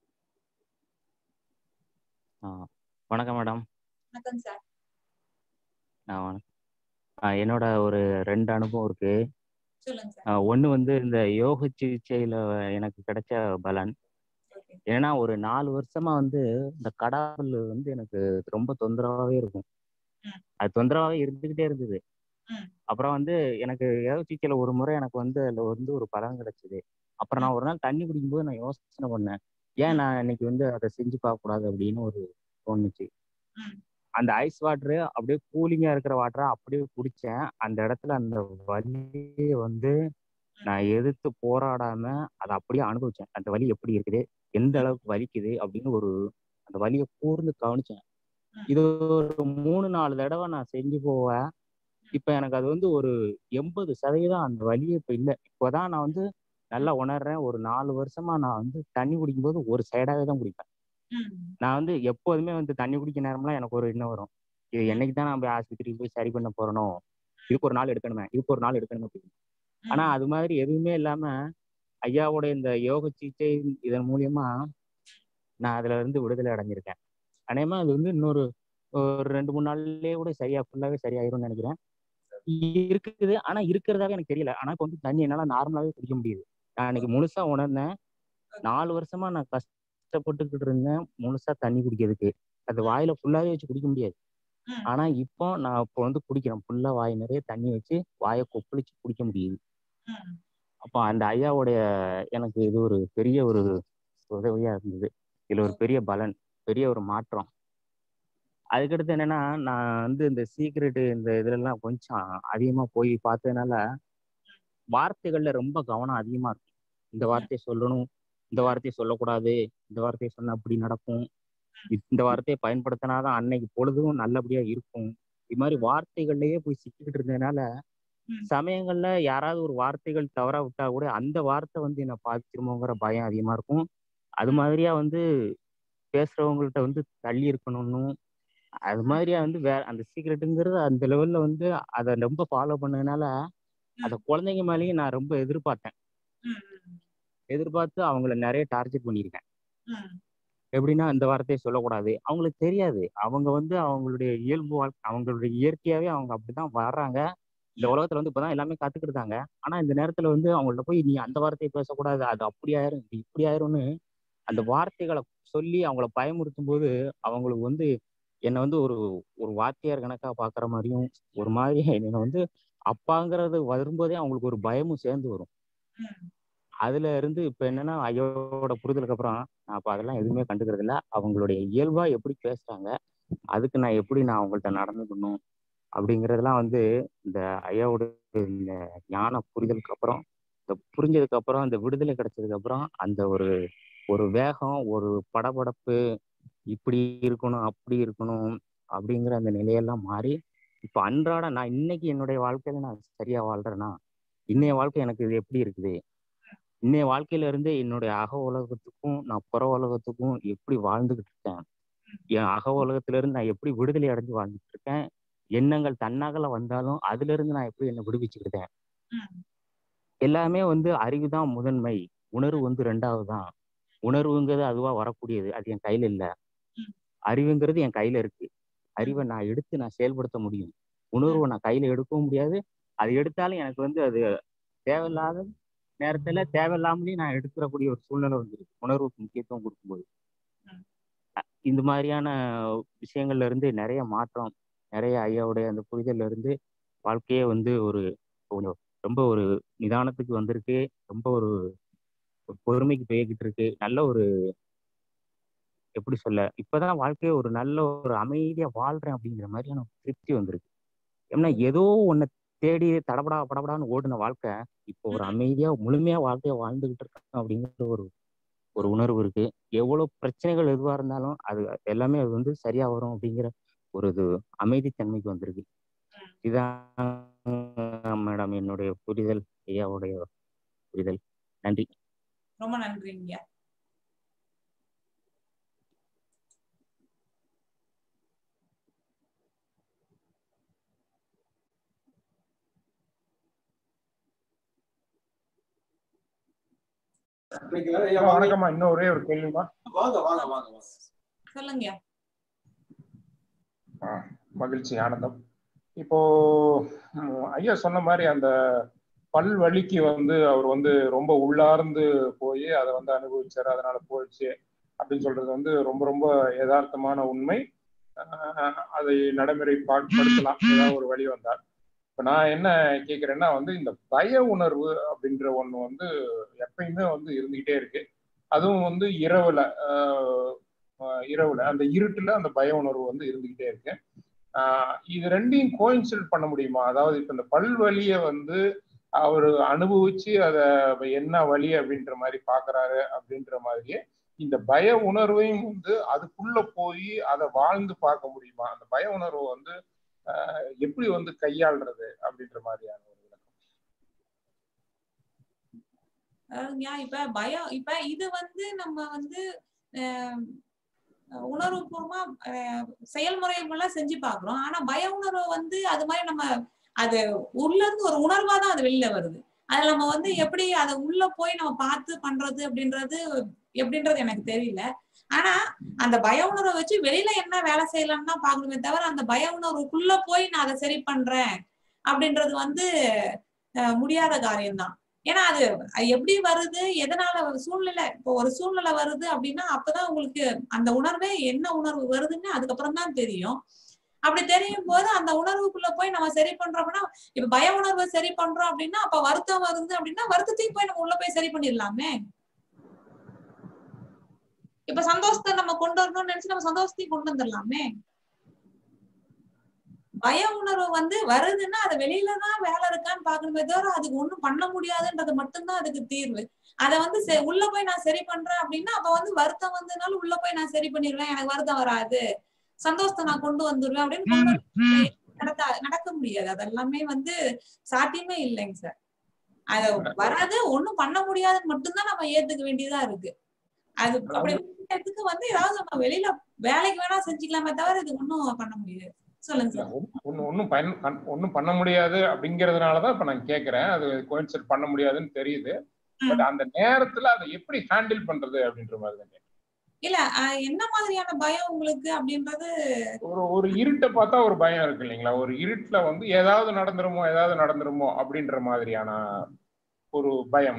ஆ, வணக்கம் மேடம் வணக்கம் சார் ஆ, வணக்கம் ஆ, என்னோட ஒரு ரெண்டு அனுபவம் இருக்கு சொல்லுங்க சார் ஆ, ஒண்ணு வந்து இந்த யோக சிகிச்சையில எனக்கு கிடைச்ச பலன் ஓகே ஏன்னா ஒரு நாலு வருஷமா வந்து இந்த கடவுள் வந்து எனக்கு ரொம்ப தொந்தரவாவே இருக்கும் ம். அது தொந்தரவாவே இருந்துகிட்டே இருந்தது ம். அப்புறம் வந்து எனக்கு யோக சிகிச்சையில ஒரு முறை எனக்கு வந்து அதுல வந்து ஒரு பலன் கிடைச்சது அப்புறம் நான் ஒரு நாள் தண்ணி குடிக்கும்போது நான் யோசனை பண்ணேன் ஏன் நான் இன்னைக்கு வந்து அதை செஞ்சு பார்க்க கூடாது அப்படின்னு ஒரு தோணுச்சு ம். அந்த ஐஸ் வாட்டரு அப்படியே கூலிங்கா இருக்கிற வாட்டரை அப்படியே குடிச்சேன் அந்த இடத்துல அந்த வலியை வந்து நான் எதிர்த்து போராடாம அதை அப்படியே அனுபவிச்சேன் அந்த வலி எப்படி இருக்குது எந்த அளவுக்கு வலிக்குது அப்படின்னு ஒரு அந்த வலியை கூர்ந்து கவனிச்சேன் ம். இது ஒரு மூணு நாலு தடவை நான் செஞ்சு போவேன் இப்ப எனக்கு அது வந்து ஒரு எண்பது சதவீதம் அந்த வலியே இப்ப இல்லை இப்போதான் நான் வந்து நல்லா உணர்றேன் ஒரு நாலு வருஷமா நான் வந்து தண்ணி குடிக்கும்போது ஒரு சைடாவே தான் குடிப்பேன் ம் நான் வந்து எப்போதுமே வந்து தண்ணி குடிக்க நேரம்லாம் எனக்கு ஒரு எண்ணம் வரும் இது என்னைக்கு தான் நான் போய் ஆஸ்பத்திரிக்கு போய் சரி பண்ண போறனோ இதுக்கு ஒரு நாள் எடுக்கணுமே இதுக்கு ஒரு நாள் எடுக்கணுமே அப்படின்னு. ஆனா அது மாதிரி எதுவுமே இல்லாம ஐயாவோட இந்த யோக சிகிச்சை இதன் மூலியமா நான் அதுல இருந்து விடுதலை அடைஞ்சிருக்கேன் அநேகமா அது வந்து இன்னொரு ஒரு ரெண்டு மூணு நாள்லயே கூட சரியா ஃபுல்லாவே சரியாயிரும்னு நினைக்கிறேன் இருக்குது ஆனா இருக்கிறதாவே எனக்கு தெரியல ஆனா இப்ப வந்து தண்ணி என்னால நார்மலாவே குடிக்க முடியுது நான் இன்னைக்கு முழுசா உணர்ந்தேன் நாலு வருஷமா நான் கஷ்டப்பட்டுக்கிட்டு இருந்தேன் முழுசா தண்ணி குடிக்கிறதுக்கு அது வாயில ஃபுல்லாவே வச்சு குடிக்க முடியாது ம். ஆனா இப்போ நான் இப்போ வந்து குடிக்கிறேன் ஃபுல்லா வாய் நிறைய தண்ணி வச்சு வாயை கொப்பளிச்சு குடிக்க முடியுது ம் அப்போ அந்த ஐயாவுடைய எனக்கு இது ஒரு பெரிய ஒரு உதவியா இருந்தது இதுல ஒரு பெரிய பலன் பெரிய ஒரு மாற்றம் அதுக்கடுத்து என்னன்னா நான் வந்து இந்த சீக்ரெட் இந்த இதுல எல்லாம் கொஞ்சம் அதிகமா போய் பார்த்ததுனால வார்த்தைகள்ல ரொம்ப கவனம் அதிகமா இருக்கும் இந்த வார்த்தையை சொல்லணும் இந்த வார்த்தையை சொல்லக்கூடாது இந்த வார்த்தையை சொன்னா அப்படி நடக்கும் இந்த வார்த்தையை பயன்படுத்தினாதான் அன்னைக்கு பொழுதும் நல்லபடியா இருக்கும் இது மாதிரி வார்த்தைகள்லயே போய் சிக்கிக்கிட்டு இருந்ததுனால ம். சமயங்கள்ல யாராவது ஒரு வார்த்தைகள் தவறா விட்டா கூட அந்த வார்த்தை வந்து என்ன பாதிச்சிருமோங்கிற பயம் அதிகமா இருக்கும் அது மாதிரியா வந்து பேசுறவங்கள்ட்ட வந்து தள்ளி இருக்கணும்னு அது மாதிரியா வந்து வேற அந்த சீக்ரெட்டுங்கிறது அந்த லெவல்ல வந்து அதை ரொம்ப ஃபாலோ பண்ணதுனால அந்த குழந்தைங்க மேலேயும் நான் ரொம்ப எதிர்பார்த்தேன் ம் ம் எதிர்பார்த்து அவங்கள நிறைய டார்ச்சர் பண்ணியிருக்கேன் ம் எப்படின்னா இந்த வார்த்தையை சொல்லக்கூடாது அவங்களுக்கு தெரியாது அவங்க வந்து அவங்களுடைய இயல்பு வாழ்க்கை அவங்களுடைய இயற்கையாவே அவங்க அப்படிதான் வர்றாங்க இந்த உலகத்துல வந்து இப்பதான் எல்லாமே கத்துக்கிட்டாங்க ஆனா இந்த நேரத்துல வந்து அவங்கள்ட்ட போய் நீ அந்த வார்த்தையை பேசக்கூடாது அது அப்படி ஆயிரும் இது இப்படி ஆயிரும்னு அந்த வார்த்தைகளை சொல்லி அவங்கள பயமுறுத்தும் போது அவங்களுக்கு வந்து என்னை வந்து ஒரு ஒரு வாத்தியார் கணக்கா பாக்குற மாதிரியும் ஒரு மாதிரி என்னை வந்து அப்பாங்கிறது வரும்போதே அவங்களுக்கு ஒரு பயமும் சேர்ந்து வரும் ம் அதுல இருந்து இப்ப என்னன்னா ஐயோட புரிதலுக்கு அப்புறம் நான் அப்ப அதெல்லாம் எதுவுமே கண்டுக்கிறது இல்ல அவங்களுடைய இயல்பா எப்படி பேசுறாங்க அதுக்கு நான் எப்படி நான் அவங்கள்ட்ட நடந்துக்கணும் அப்படிங்கறதெல்லாம் வந்து இந்த ஐயாவோட இந்த ஞான புரிதலுக்கு அப்புறம் இந்த புரிஞ்சதுக்கு அப்புறம் இந்த விடுதலை கிடைச்சதுக்கு அப்புறம் அந்த ஒரு ஒரு வேகம் ஒரு படபடப்பு இப்படி இருக்கணும் அப்படி இருக்கணும் அப்படிங்கிற அந்த நிலையெல்லாம் மாறி இப்ப அன்றாட நான் இன்னைக்கு என்னுடைய வாழ்க்கையில நான் சரியா வாழ்றேன்னா இன்னைய வாழ்க்கை எனக்கு இது எப்படி இருக்குது இன்னைய வாழ்க்கையில இருந்து என்னுடைய அக உலகத்துக்கும் நான் புற உலகத்துக்கும் எப்படி வாழ்ந்துகிட்டு இருக்கேன் என் அக உலகத்துல இருந்து நான் எப்படி விடுதலை அடைஞ்சு வாழ்ந்துட்டு இருக்கேன் எண்ணங்கள் தன்னாகல வந்தாலும் அதுல இருந்து நான் எப்படி என்ன விடுவிச்சுக்கிட்டேன் ம் எல்லாமே வந்து அறிவுதான் முதன்மை உணர்வு வந்து ரெண்டாவது தான் உணர்வுங்கிறது அதுவா வரக்கூடியது அது என் கையில இல்ல ம். அறிவுங்கிறது என் கையில இருக்கு அறிவை நான் எடுத்து நான் செயல்படுத்த முடியும் உணர்வை நான் கையில எடுக்கவும் முடியாது அது எடுத்தாலும் எனக்கு வந்து அது தேவையில்லாத நேரத்துல தேவையில்லாமலே நான் எடுத்துடக்கூடிய ஒரு சூழ்நிலை வந்துருக்கு உணர்வுக்கு முக்கியத்துவம் கொடுக்கும்போது ம். அ- இந்த மாதிரியான விஷயங்கள்ல இருந்து நிறைய மாற்றம் நிறைய ஐயாவுடைய அந்த புரிதல்ல இருந்து வாழ்க்கையே வந்து ஒரு கொஞ்சம் ரொம்ப ஒரு நிதானத்துக்கு வந்திருக்கு ரொம்ப ஒரு ஒரு பொறுமைக்கு போய்கிட்டு இருக்கு நல்ல ஒரு எப்படி சொல்ல இப்பதான் வாழ்க்கையை ஒரு நல்ல ஒரு அமைதியா வாழ்றேன் அப்படிங்கிற மாதிரியான ஒரு திருப்தி வந்திருக்கு ஏன்னா ஏதோ ஒன்ன தேடி தடபடா படபடான்னு ஓடின வாழ்க்கை இப்போ ஒரு அமைதியா முழுமையா வாழ்க்கைய வாழ்ந்துகிட்டு இருக்கேன் அப்படிங்கிற ஒரு ஒரு உணர்வு இருக்கு எவ்வளவு பிரச்சனைகள் எதுவா இருந்தாலும் அது எல்லாமே அது வந்து சரியா வரும் அப்படிங்கிற ஒரு இது அமைதித்தன்மைக்கு வந்திருக்கு இதான் மேடம் என்னுடைய புரிதல் ஐயாவுடைய புரிதல் நன்றி ரொம்ப நன்றிங்க நினைக்கிறேன். ஐயா, ஐயா, வாங்க வணக்கம்மா இன்னும் ஒரே ஒரு கேள்விமா வாங்க வாங்க வாங்க வாங்க. சொல்லுங்க மகிழ்ச்சி ஆனந்தம் இப்போ ம், ஐயா சொன்ன மாதிரி அந்த பல் வலிக்கு வந்து அவர் வந்து ரொம்ப உள்ளார்ந்து போய் அதை வந்து அனுபவிச்சாரு அதனால போயிடுச்சு அப்படின்னு சொல்றது வந்து ரொம்ப ரொம்ப யதார்த்தமான உண்மை ஆஹ் அதை நடைமுறை படுத்தலாம் ஏதாவது ஒரு வழி வந்தால் இப்ப நான் என்ன கேக்குறேன்னா வந்து இந்த பய உணர்வு அப்படின்ற ஒண்ணு வந்து எப்பயுமே வந்து இருந்துகிட்டே இருக்கு அதுவும் வந்து இரவுல ஆஹ் ஆஹ் இரவுல அந்த இருட்டுல அந்த பய உணர்வு வந்து இருந்துகிட்டே இருக்கு ஆஹ் இது ரெண்டையும் கோயின்சிட் பண்ண முடியுமா அதாவது இப்ப இந்த பல்வலிய வந்து அவரு அனுபவிச்சு அத என்ன வழி அப்படின்ற மாதிரி பாக்குறாரு அப்படின்ற மாதிரியே இந்த பய உணர்வையும் வந்து அதுக்குள்ள போய் அதை வாழ்ந்து பார்க்க முடியுமா அந்த பய உணர்வு வந்து ஆஹ் எப்படி வந்து கையாள்றது அப்படின்ற மாதிரியான ஒரு விளக்கம் அதாவதுங்க இப்ப பயம் இப்ப இது வந்து நம்ம வந்து ஆஹ் உணர்வுபூர்வமா ஆஹ் செயல்முறைகள்லாம் செஞ்சு பாக்குறோம் ஆனா பய உணர்வு வந்து அது மாதிரி நம்ம அது உள்ள இருந்து ஒரு உணர்வா தான் அது வெளியில வருது அதுல நம்ம வந்து எப்படி அதை உள்ள போய் நம்ம பார்த்து பண்றது அப்படின்றது எப்படின்றது எனக்கு தெரியல ஆனா அந்த பய உணர்வை வச்சு வெளியில என்ன வேலை செய்யலாம்னு தான் பாக்கணுமே தவிர அந்த பய உணர்வுக்குள்ள போய் நான் அதை சரி பண்றேன் அப்படின்றது வந்து அஹ், முடியாத காரியம்தான் ஏன்னா அது அது எப்படி வருது எதனால ஒரு சூழ்நிலை இப்போ ஒரு சூழ்நிலை வருது அப்படின்னா அப்பதான் உங்களுக்கு அந்த உணர்வே என்ன உணர்வு வருதுன்னு அதுக்கப்புறம் தான் தெரியும் அப்படி தெரியும் போது அந்த உணர்வுக்குள்ள போய் நம்ம சரி பண்றோம்னா இப்ப பய உணர்வை சரி பண்றோம் அப்படின்னா அப்ப வருத்தம் வருது அப்படின்னா வருத்தத்தையும் போய் நம்ம உள்ள போய் சரி பண்ணிடலாமே இப்ப சந்தோஷத்தை நம்ம கொண்டு வரணும்னு நினைச்சு நம்ம சந்தோஷத்தையும் கொண்டு வந்துடலாமே பய உணர்வு வந்து வருதுன்னா அது வெளியில தான் வேலை இருக்கான்னு பாக்கணுமே தவிர அதுக்கு ஒண்ணும் பண்ண முடியாதுன்றது மட்டும்தான் அதுக்கு தீர்வு அதை வந்து செ- உள்ள போய் நான் சரி பண்றேன் அப்படின்னா அப்ப வந்து வருத்தம் வந்ததுனால உள்ள போய் நான் சரி பண்ணிடுவேன் எனக்கு வருத்தம் வராது சந்தோஷத்தை நான் கொண்டு வந்துடுவேன் அப்படின்னு கொண்டு வந்து நடத்த நடக்க முடியாது அதெல்லாமே வந்து சாத்தியமே இல்லைங்க சார் அது வராது ஒண்ணும் பண்ண முடியாதுன்னு மட்டும்தான் நம்ம ஏத்துக்க வேண்டியதா இருக்கு அது அப்படி இருக்கிறதுக்கு வந்து ஏதாவது நம்ம வெளியில வேலைக்கு வேணா செஞ்சுக்கலாமே தவிர இது ஒண்ணும் பண்ண முடியாது சொல்லுங்க சார் ஒன்னும் ஒன்னும் பயன் ஒன்னும் பண்ண முடியாது அப்படிங்கறதுனாலதான் இப்ப நான் கேக்குறேன் அது கோயின்செட் பண்ண முடியாதுன்னு தெரியுது பட் அந்த நேரத்துல அதை எப்படி ஹேண்டில் பண்றது அப்படின்ற மாதிரி தான் கேக்குறேன். இல்ல அஹ், என்ன மாதிரியான பயம் உங்களுக்கு அப்படின்றது ஒரு ஒரு இருட்டை பார்த்தா ஒரு பயம் இருக்கு இல்லைங்களா ஒரு இருட்டுல வந்து ஏதாவது நடந்துருமோ ஏதாவது நடந்துருமோ அப்படின்ற மாதிரியான ஒரு பயம்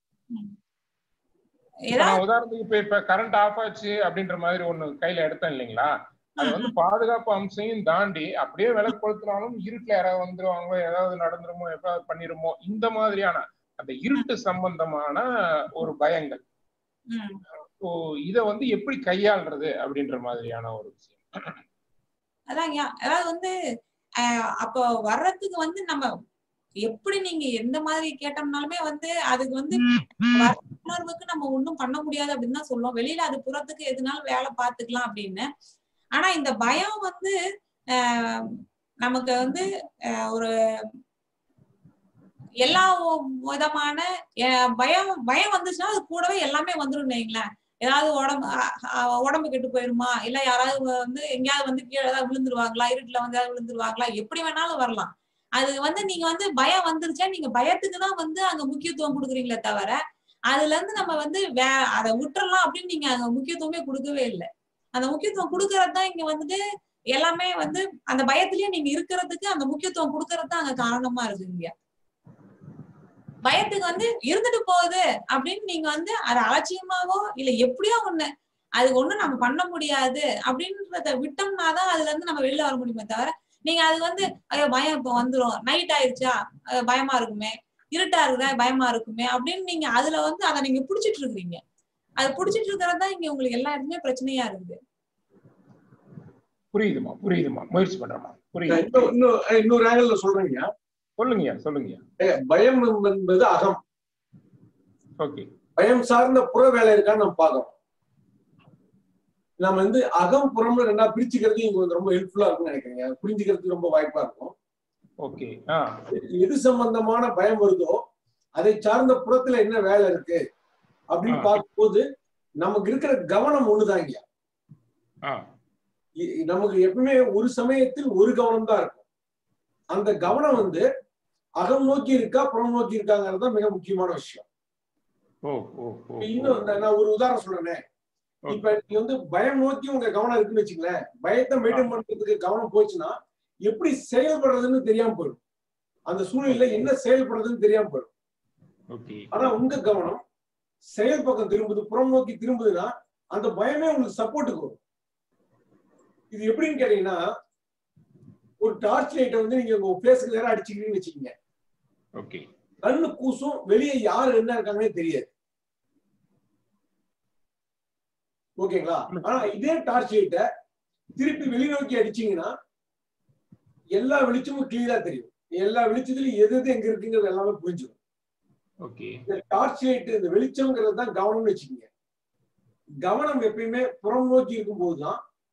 இப்ப ஏதாவது நான் உதாரணத்துக்கு இப்ப இப்ப கரண்ட் ஆஃப் ஆச்சு அப்படின்ற மாதிரி ஒண்ணு கையில எடுத்தேன் இல்லைங்களா அது வந்து பாதுகாப்பு அம்சையும் தாண்டி அப்படியே விளக்கு கொளுத்தினாலும் இருட்டுல யாராவது வந்துருவாங்க ஏதாவது நடந்துருமோ ஏதாவது பண்ணிருமோ இந்த மாதிரியான அந்த இருட்டு சம்பந்தமான ஒரு பயங்கள் ம். ஸோ இத வந்து எப்படி கையாள்றது அப்படின்ற மாதிரியான ஒரு விஷயம் அதாங்க அதாவது வந்து அஹ், அப்போ வர்றதுக்கு வந்து நம்ம எப்படி நீங்க எந்த மாதிரி கேட்டோம்னாலுமே வந்து அதுக்கு வந்து வர உணர்வுக்கு நம்ம ஒண்ணும் பண்ண முடியாது அப்படின்னு தான் சொல்லுவோம் வெளியில அது புறத்துக்கு எதுனாலும் வேலை பார்த்துக்கலாம் அப்படின்னு ஆனா இந்த பயம் வந்து ஆஹ், நமக்கு வந்து ஆஹ், ஒரு எல்லா ஒ- விதமான அஹ், பயம் பயம் வந்துச்சுன்னா அது கூடவே எல்லாமே வந்துடும் வைங்களேன் ஏதாவது உடம்பு அ- அ- உடம்பு கெட்டு போயிருமா இல்ல யாராவது வந்து எங்கேயாவது வந்து கீழே ஏதாவது விழுந்துருவாங்களா இருட்டுல வந்து ஏதாவது விழுந்துருவாங்களா எப்படி வேணாலும் வரலாம் அது வந்து நீங்க வந்து பயம் வந்துருச்சா நீங்க பயத்துக்கு தான் வந்து அங்க முக்கியத்துவம் கொடுக்குறீங்களே தவிர அதுல இருந்து நம்ம வந்து வே அதை விட்டுறலாம் அப்படின்னு நீங்க அங்க முக்கியத்துவமே கொடுக்கவே இல்லை அந்த முக்கியத்துவம் கொடுக்கறது தான் இங்க வந்துட்டு எல்லாமே வந்து அந்த பயத்திலயே நீங்க இருக்கிறதுக்கு அந்த முக்கியத்துவம் கொடுக்கறது தான் அங்க காரணமா இருக்குங்க பயத்துக்கு வந்து இருந்துட்டு போகுது அப்படின்னு நீங்க வந்து அதை அலட்சியமாவோ இல்ல எப்படியோ ஒண்ணு அதுக்கு ஒண்ணும் நம்ம பண்ண முடியாது அப்படின்றத விட்டோம்னாதான் அதுல இருந்து நம்ம வெளில வர முடியுமே தவிர நீங்க அது வந்து ஐயோ பயம் இப்ப வந்துரும் நைட் ஆயிடுச்சா அஹ் பயமா இருக்குமே இருட்டா இருக்குதா பயமா இருக்குமே அப்படின்னு நீங்க அதுல வந்து அதை நீங்க புடிச்சிட்டு இருக்கிறீங்க அது புடிச்சிட்டு இருக்கிறது தான் இங்க உங்களுக்கு எல்லா இடத்துலயும் பிரச்சனையா இருக்குது புரியுதுமா புரியுதுமா முயற்சி பண்றேமா புரியுது இன்னும் இன்னும் இன்னொரு ஆங்கிள் சொல்றீங்க சொல்லுங்கய்யா சொல்லுங்கய்யா பயம் என்பது அகம் ஓகே பயம் சார்ந்த புற வேலை இருக்கான்னு நம்ம பார்க்கறோம் நம்ம வந்து அகம் புறம்னு ரெண்டா பிரிச்சுக்கிறது இங்க வந்து ரொம்ப ஹெல்ப்ஃபுல்லா இருக்கும்னு நினைக்கிறேங்க புரிஞ்சுக்கிறதுக்கு ரொம்ப வாய்ப்பா இருக்கும் ஓகே ஆ எது சம்பந்தமான பயம் வருதோ அதை சார்ந்த புறத்துல என்ன வேலை இருக்கு அப்படின்னு ஆ. பார்க்கும்போது நமக்கு இருக்கிற கவனம் ஒண்ணுதாங்க ஆ இ- நமக்கு எப்பவுமே ஒரு சமயத்தில் ஒரு கவனம் தான் இருக்கும் அந்த கவனம் வந்து அகம் நோக்கி இருக்கா புறம் நோக்கி இருக்காங்கிறது தான் மிக முக்கியமான விஷயம் ஓ ஓ ஓ இப்ப இன்னும் நான் நான் ஒரு உதாரணம் சொல்றேனே ஓகே. இப்ப நீங்க வந்து பயம் நோக்கி உங்க கவனம் இருக்குன்னு வச்சுங்களேன் பயத்தை மெயின்டைன் பண்றதுக்கு கவனம் போச்சுன்னா எப்படி செயல்படுறதுன்னு தெரியாம போயிடும் அந்த சூழ்நிலையில என்ன செயல்படுறதுன்னு தெரியாம போயிடும் ஓகே ஆனா உங்க கவனம் செயல் பக்கம் திரும்புது புறம் நோக்கி திரும்புதுன்னா அந்த பயமே உங்களுக்கு சப்போர்ட்டுக்கு வரும் இது எப்படின்னு கேட்டீங்கன்னா ஒரு டார்ச் லைட்டை வந்து நீங்க உங்க ஃபேஸ்க்கு நேரம் அடிச்சுக்கிறீங்கன்னு வச்சுக்கீங்க ஓகே கண்ணு கூசும் வெளியே யாரு என்ன இருக்காங்கன்னே தெரியாது ஓகேங்களா ஆனா இதே டார்ச் லைட்டை திருப்பி வெளிநோக்கி அடிச்சீங்கன்னா எல்லா வெளிச்சமும் கிளியரா தெரியும் எல்லா வெளிச்சத்துலயும் எது எது எங்க இருக்குங்கிறது எல்லாமே புரிஞ்சிடும் ஓகே இந்த டார்ச் லைட் இந்த வெளிச்சம்ங்கிறது தான் கவனம்னு வச்சுக்கோங்க கவனம் எப்பயுமே புறம் நோக்கி இருக்கும்போது தான்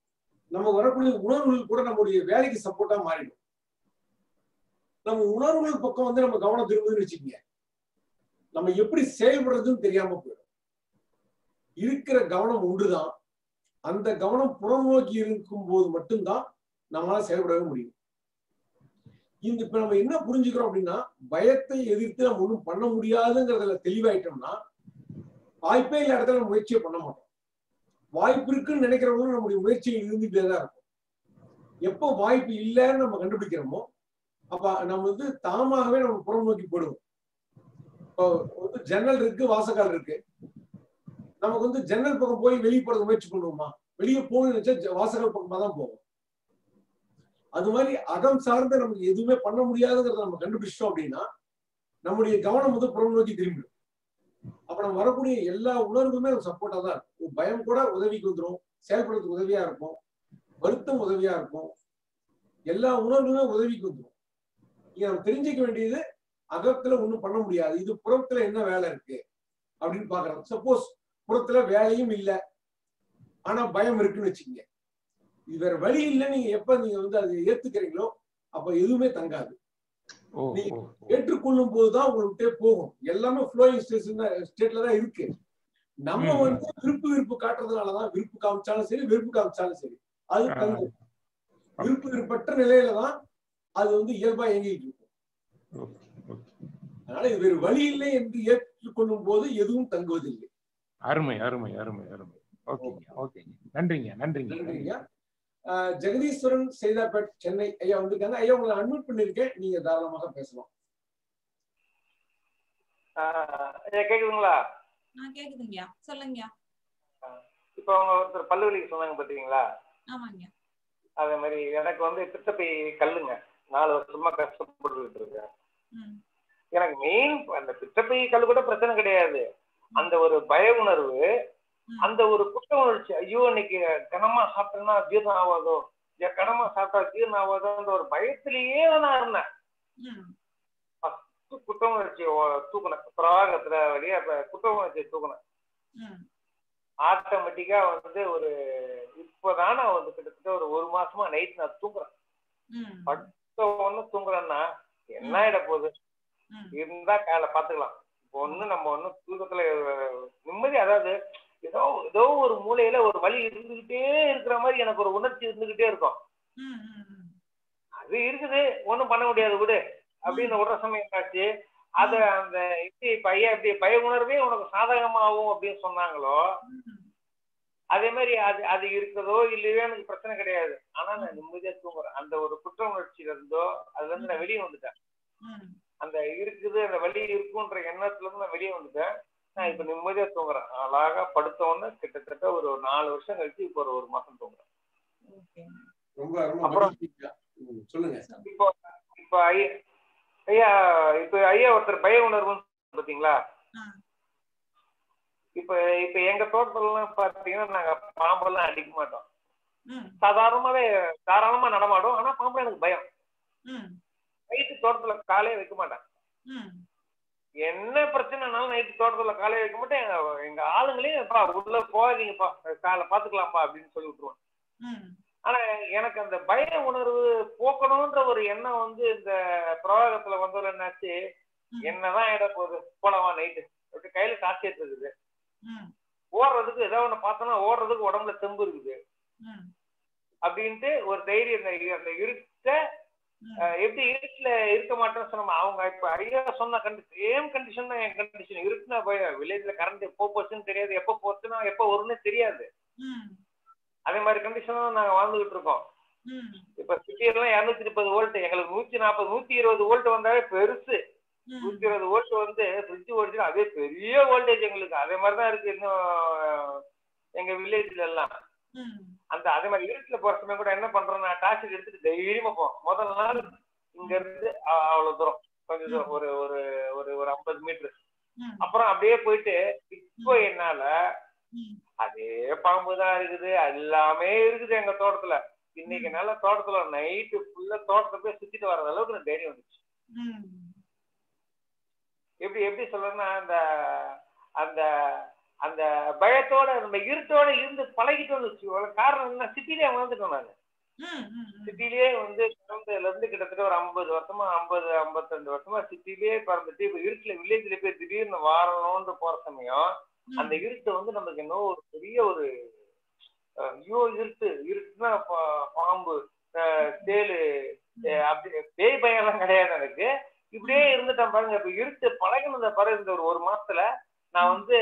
நம்ம வரக்கூடிய உணர்வுகள் கூட நம்முடைய வேலைக்கு சப்போர்ட்டா மாறிடும் நம்ம உணர்வுகள் பக்கம் வந்து நம்ம கவனம் திரும்புதுன்னு வச்சுக்கோங்க நம்ம எப்படி செயல்படுறதுன்னு தெரியாம போயிடும் இருக்கிற கவனம் ஒன்றுதான் அந்த கவனம் புறநோக்கி இருக்கும் போது மட்டும்தான் நம்மளால செயல்படவே முடியும் இந்த இப்ப நம்ம என்ன புரிஞ்சுக்கிறோம் அப்படின்னா பயத்தை எதிர்த்து நம்ம ஒண்ணும் பண்ண முடியாதுங்கிறதுல தெளிவாயிட்டோம்னா வாய்ப்பே இல்ல இடத்துல நம்ம முயற்சியை பண்ண மாட்டோம் வாய்ப்பு இருக்குன்னு நினைக்கிறவங்களும் நம்முடைய முயற்சிகள் இருந்துகிட்டே தான் இருக்கும் எப்போ வாய்ப்பு இல்லைன்னு நம்ம கண்டுபிடிக்கிறோமோ அப்ப நம்ம வந்து தாமாகவே நம்ம புறம் நோக்கி போடுவோம் இப்போ வந்து ஜன்னல் இருக்கு வாசக்கால் இருக்கு நமக்கு வந்து ஜன்னல் பக்கம் போய் வெளியே போறது முயற்சி பண்ணுவோமா வெளியே போகணும்னு நினைச்சா ஜ- வாசக்கால் பக்கமா தான் போவோம் அது மாதிரி அகம் சார்ந்த நமக்கு எதுவுமே பண்ண முடியாதுங்கிறத நம்ம கண்டுபிடிச்சிட்டோம் அப்படின்னா நம்முடைய கவனம் வந்து புறம் நோக்கி திரும்பிடும் அப்ப நம்ம வரக்கூடிய எல்லா உணர்வுமே நம்ம சப்போர்ட்டா தான் இருக்கும் பயம் கூட உதவிக்கு வந்துடும் செயல்படுறதுக்கு உதவியா இருக்கும் வருத்தம் உதவியா இருக்கும் எல்லா உணர்வுமே உதவிக்கு வந்துடும் இங்க நம்ம தெரிஞ்சுக்க வேண்டியது அகத்துல ஒண்ணும் பண்ண முடியாது இது புறத்துல என்ன வேலை இருக்கு அப்படின்னு பாக்குறோம் சப்போஸ் புறத்துல வேலையும் இல்ல ஆனா பயம் இருக்குன்னு வச்சுக்கோங்க இது வேற வழி இல்லை நீங்க எப்ப நீங்க வந்து அதை ஏத்துக்கிறீங்களோ அப்ப எதுவுமே தங்காது ஓ நீங்க ஓ ஏற்றுக்கொள்ளும் போதுதான் உங்கள்கிட்ட போகும் எல்லாமே ஃப்ளோயிங் ஸ்டேட்ல தான் இருக்கு நம்ம ம். வந்து விருப்பு விருப்பு காட்டுறதுனாலதான் விருப்பு காமிச்சாலும் சரி வெறுப்பு காமிச்சாலும் சரி அது ஆ. தங்கும் விருப்பு விருப்பற்ற நிலையில தான் அது வந்து இயல்பா இயங்கிட்டு இருக்கும் ஓகே ஓகே அதனால இது வேறு வழி இல்லை என்று ஏற்றுக்கொள்ளும் போது எதுவும் தங்குவதில்லை அருமை அருமை அருமை அருமை ஓகேங்க ஓகேங்க நன்றிங்க நன்றிங்க நன்றிங்க ஆஹ் ஜெகதீஸ்வரன் செய்தாப்பேட் சென்னை ஐயா வந்திருக்காங்க ஐயா உங்களை அட்மிட் பண்ணிருக்கேன் நீங்க தாராளமாக பேசலாம் ஆஹ் ஐயா கேக்குதுங்களா ஆ கேக்குதுங்கய்யா சொல்லுங்கய்யா இப்போ அவங்க ஒருத்தர் பல்லு வலிக்கு சொன்னாங்க பாத்தீங்களா ஆமாங்கய்யா அதே மாதிரி எனக்கு வந்து பித்தப்பை கல்லுங்க நாலு வருஷமா கஷ்டப்பட்டுட்டு இருக்கேன் ம் எனக்கு மெயின் அந்த பித்தப்பை கல் கூட பிரச்சனை கிடையாது அந்த ஒரு பய உணர்வு ம். அந்த ஒரு குற்ற உணர்ச்சி ஐயோ இன்னைக்கு கனமா சாப்பிட்டேன்னா ஜீரணம் ஆகாதோ இல்ல கனமா சாப்பிட்டா ஜீரணம் ஆகாதோன்ற ஒரு பயத்திலேயே நான் இருந்தேன் ம் கு- குற்ற உணர்ச்சி தூக்குனேன் பிரவாகத்துல வழியா இப்ப குற்ற உணர்ச்சியை தூக்குனேன் ம் ஆட்டோமேட்டிக்கா வந்து ஒரு இப்போதான் நான் வந்து கிட்டத்தட்ட ஒரு ஒரு மாசமா நைட் நான் தூங்குறேன் ம் ஒண்ணு தூங்குறேன்னா என்ன ஆயிட போகுது ம் இருந்தா காலை பாத்துக்கலாம் இப்போ ஒண்ணு நம்ம ஒண்ணு தூக்கத்துல அஹ், நிம்மதி அதாவது ஏதோ ஏதோ ஒரு மூலையில ஒரு வலி இருந்துகிட்டே இருக்கிற மாதிரி எனக்கு ஒரு உணர்ச்சி இருந்துகிட்டே இருக்கும் ம் ம் ம் அது இருக்குது ஒண்ணும் பண்ண முடியாது விடு அப்படின்னு விடுற சமயம் ஆச்சு அத அந்த இப்படி பைய இப்படி பய உணர்வே உனக்கு சாதகமாகும் அப்படின்னு சொன்னாங்களோ ம் அதே மாதிரி அது அது இருக்குதோ இல்லையோ எனக்கு பிரச்சனை கிடையாது ஆனா நான் நிம்மதியா தூங்குறேன் அந்த ஒரு குற்ற உணர்ச்சியில இருந்தோ அதுல இருந்து நான் வெளியே வந்துட்டேன் ம் அந்த இருக்குது அந்த வலி இருக்குன்ற எண்ணத்துல இருந்து நான் வெளியே வந்துட்டேன் நான் இப்ப நிம்மதியா தூங்குறேன் அழகா படுத்த உடனே கிட்டத்தட்ட ஒரு நாலு வருஷம் கழிச்சு இப்போ ஒரு ஒரு மாசம் தூங்குறேன் ஓகே ரொம்ப ரொம்ப அப்புறம் மகிழ்ச்சிங்க. ம், சொல்லுங்க இப்போ இப்போ ஐயா ஐயா இப்ப ஐயா ஒருத்தர் பய உணர்வுன்னு பாத்தீங்களா ஆ. இப்ப இப்ப எங்க தோட்டத்துலலாம் பாத்தீங்கன்னா நாங்க பாம்பெல்லாம் அடிக்க மாட்டோம் ம் சாதாரணமாவே தாராளமா நடமாடும் ஆனா பாம்பு எனக்கு பயம் ம் நைட்டு தோட்டத்துல காலே வைக்க மாட்டேன் ம் என்ன பிரச்சனைனாலும் நைட்டு தோட்டத்துல காலையை வைக்க மாட்டேன் எங்க எங்க ஆளுங்களையும் "எப்பா, உள்ள போகாதீங்கப்பா காலை பாத்துக்கலாம்ப்பா அப்படின்னு சொல்லி விட்டுருவேன் ம் ஆனா எனக்கு அந்த பய உணர்வு போக்கணும்ன்ற ஒரு எண்ணம் வந்து இந்த பிரவாகத்துல வந்ததுல என்னாச்சு ம். என்னதான் இட போகுது போலவா நைட்டு அப்படி கையில காய்ச்சிட்டு இருக்குது ம் ஓடுறதுக்கு ஏதோ ஒண்ணு பார்த்தோம்னா ஓடுறதுக்கு உடம்புல தெம்பு இருக்குது ம் அப்படின்ட்டு ஒரு தைரியம் அந்த அந்த இருட்ட ம் அஹ், எப்படி இருட்டுல இருக்க மாட்டேன்னு சொன்னோம் அவங்க இப்ப ஐயா சொன்ன கண்டி சேம் கண்டிஷன் தான் என் கண்டிஷன் இருட்டுனா பயம் வில்லேஜ்ல கரண்ட் எப்போ போச்சுன்னு தெரியாது எப்போ போச்சுன்னா எப்போ வரும்னு தெரியாது ம் அதே மாதிரி கண்டிஷன் தான் நாங்க வாழ்ந்துகிட்டு இருக்கோம் ம் இப்ப சிட்டியெல்லாம் இருநூத்தி முப்பது வோல்ட் எங்களுக்கு நூத்தி நாற்பது நூத்தி இருபது வோல்ட் வந்தாலே பெருசு ம் நூத்தி இருபது வோல்ட் வந்து ஃப்ரிட்ஜ் ஓடிச்சுன்னா அதே பெரிய வோல்டேஜ் எங்களுக்கு அதே மாதிரி தான் இருக்கு இன்னும் எங்க வில்லேஜ்ல எல்லாம் ம் அந்த அதே மாதிரி இருட்டுல போற சமயம் கூட என்ன பண்றோம்னா டார்ச் எடுத்துட்டு தைரியமா போவோம் முதல் நாள் இங்க இருந்து அ- அவ்வளவு தூரம் கொஞ்சம் தூரம் ஒரு ஒரு ஒரு ஒரு ஐம்பது மீட்டர் ம் அப்புறம் அப்படியே போயிட்டு இப்போ என்னால ம் அதே பாம்பு தான் இருக்குது எல்லாமே இருக்குது எங்க தோட்டத்துல இன்னைக்கு நல்ல தோட்டத்துல நைட்டு ஃபுல்லா தோட்டத்தை போய் சுத்திட்டு வர்ற அளவுக்கு எனக்கு தைரியம் வந்துச்சு ம் எப்படி எப்படி சொல்றேன்னா அந்த அந்த அந்த பயத்தோட நம்ம இருட்டோட இருந்து பழகிட்டோம்னு வச்சுக்கோங்க காரணம் என்ன சிட்டிலே வாழ்ந்துட்டோம் நான் ம், ம், ம். சிட்டிலேயே வந்து பிறந்ததுல இருந்து கிட்டத்தட்ட ஒரு ஐம்பது வருஷமா ஐம்பது ஐம்பத்தஞ்சு வருஷமா சிட்டிலேயே பிறந்துட்டு இப்ப இருட்டுல வில்லேஜ்ல போய் திடீர்னு வாழணும்னு போற சமயம் அந்த இருட்டு வந்து நமக்கு இன்னும் ஒரு பெரிய ஒரு அஹ், ஐயோ இருட்டு இருட்டுனா பா- பாம்பு அஹ், தேளு அஹ், அப்படி பேய் பயம் எல்லாம் கிடையாது எனக்கு இப்படியே இருந்துட்டேன் பாருங்க இப்ப இருட்டு பழகினத பாரு இந்த ஒரு ஒரு மாசத்துல நான் வந்து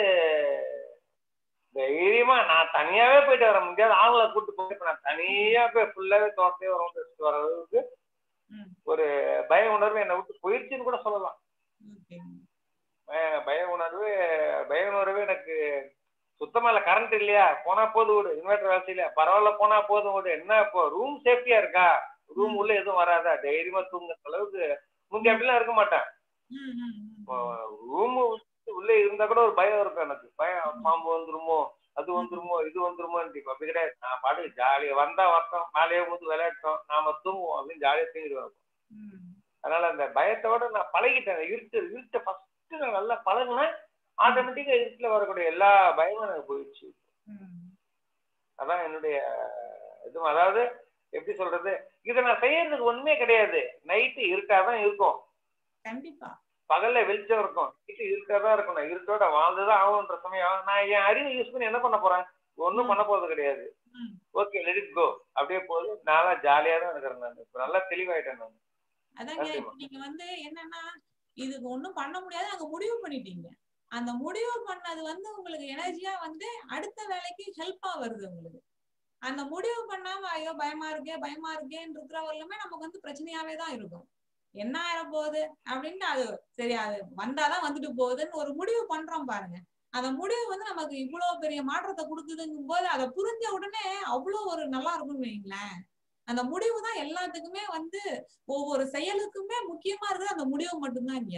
தைரியமா நான் தனியாவே போயிட்டு வர முடியாது ஆளுங்களை கூட்டு போய் இப்ப நான் தனியா போய் ஃபுல்லாவே தோட்டத்தையே ரவுண்ட் அடிச்சுட்டு வர அளவுக்கு ம். ஒரு பய உணர்வு என்னை விட்டு போயிடுச்சுன்னு கூட சொல்லலாம் Okay. பய- பய உணர்வு பய உணர்வு எனக்கு சுத்தமா இல்ல கரண்ட் இல்லையா போனா போதும் விடு இன்வெர்டர் வேலை செய்யல பரவாயில்ல போனா போதும் விடு என்ன இப்போ ரூம் சேஃப்டியா இருக்கா ரூம் உள்ள எதுவும் வராதா தைரியமா தூங்குற அளவுக்கு முந்தி அப்படிலாம் இருக்க மாட்டேன் ம், ம், ம். ரூம் உள்ள இருந்தா கூட ஒரு பயம் இருக்கும் எனக்கு பயம் பாம்பு வந்துருமோ அது வந்துருமோ இது வந்துருமோ அப்படி கிடையாது நான் பாட்டுக்கு ஜாலியா வந்தா வரட்டும் மேலேயே வந்து விளையாட்டோம் நாம தூங்குவோம் அப்படின்னு ஜாலியா தூங்கிடுவேன் ம். அதனால அந்த பயத்தோட நான் பழகிட்டேன் இருட்டு இருட்டை ஃபர்ஸ்ட் நான் நல்லா பழகினேன் ஆட்டோமேட்டிக்கா இருட்டுல வரக்கூடிய எல்லா பயமும் எனக்கு போயிடுச்சு ம். அதான் என்னுடைய இது அதாவது எப்படி சொல்றது இதை நான் செய்யறதுக்கு ஒண்ணுமே கிடையாது நைட்டு இருட்டாதான் இருக்கும் கண்டிப்பா பகல்ல வெளிச்சம் இருக்கும் நைட்டு இருட்டாதான் இருக்கும் நான் இருட்டோட வாழ்ந்துதான் ஆகுன்ற சமயம் நான் என் அறிவை யூஸ் பண்ணி என்ன பண்ண போறேன் ஒண்ணும் பண்ண போறது கிடையாது ம். ஓகே லெட் இட் கோ அப்படியே போகுது நான் ஜாலியா தான் இருக்கிறேன் நான் இப்ப நல்லா தெளிவாயிட்டேன் நான் அதாங்க இப்ப நீங்க வந்து என்னன்னா இதுக்கு ஒண்ணும் பண்ண முடியாது அங்க முடிவு பண்ணிட்டீங்க அந்த முடிவு பண்ணது வந்து உங்களுக்கு எனர்ஜியா வந்து அடுத்த வேலைக்கு ஹெல்ப்பா வருது உங்களுக்கு அந்த முடிவு பண்ணாம ஐயோ பயமா இருக்கே பயமா இருக்கேன்னு இருக்கிறவர்களுமே நமக்கு வந்து பிரச்சனையாவே தான் இருக்கும் என்ன ஆயிர போகுது அப்படின்ட்டு அது சரி அது வந்தாதான் வந்துட்டு போகுதுன்னு ஒரு முடிவு பண்றோம் பாருங்க அந்த முடிவு வந்து நமக்கு இவ்வளவு பெரிய மாற்றத்தை கொடுக்குதுங்கும் போது அதை புரிஞ்ச உடனே அவ்வளவு ஒரு நல்லா இருக்கும்னு வைங்களேன் அந்த முடிவு தான் எல்லாத்துக்குமே வந்து ஒவ்வொரு செயலுக்குமே முக்கியமா இருக்கிறது அந்த முடிவு மட்டும்தான் இங்க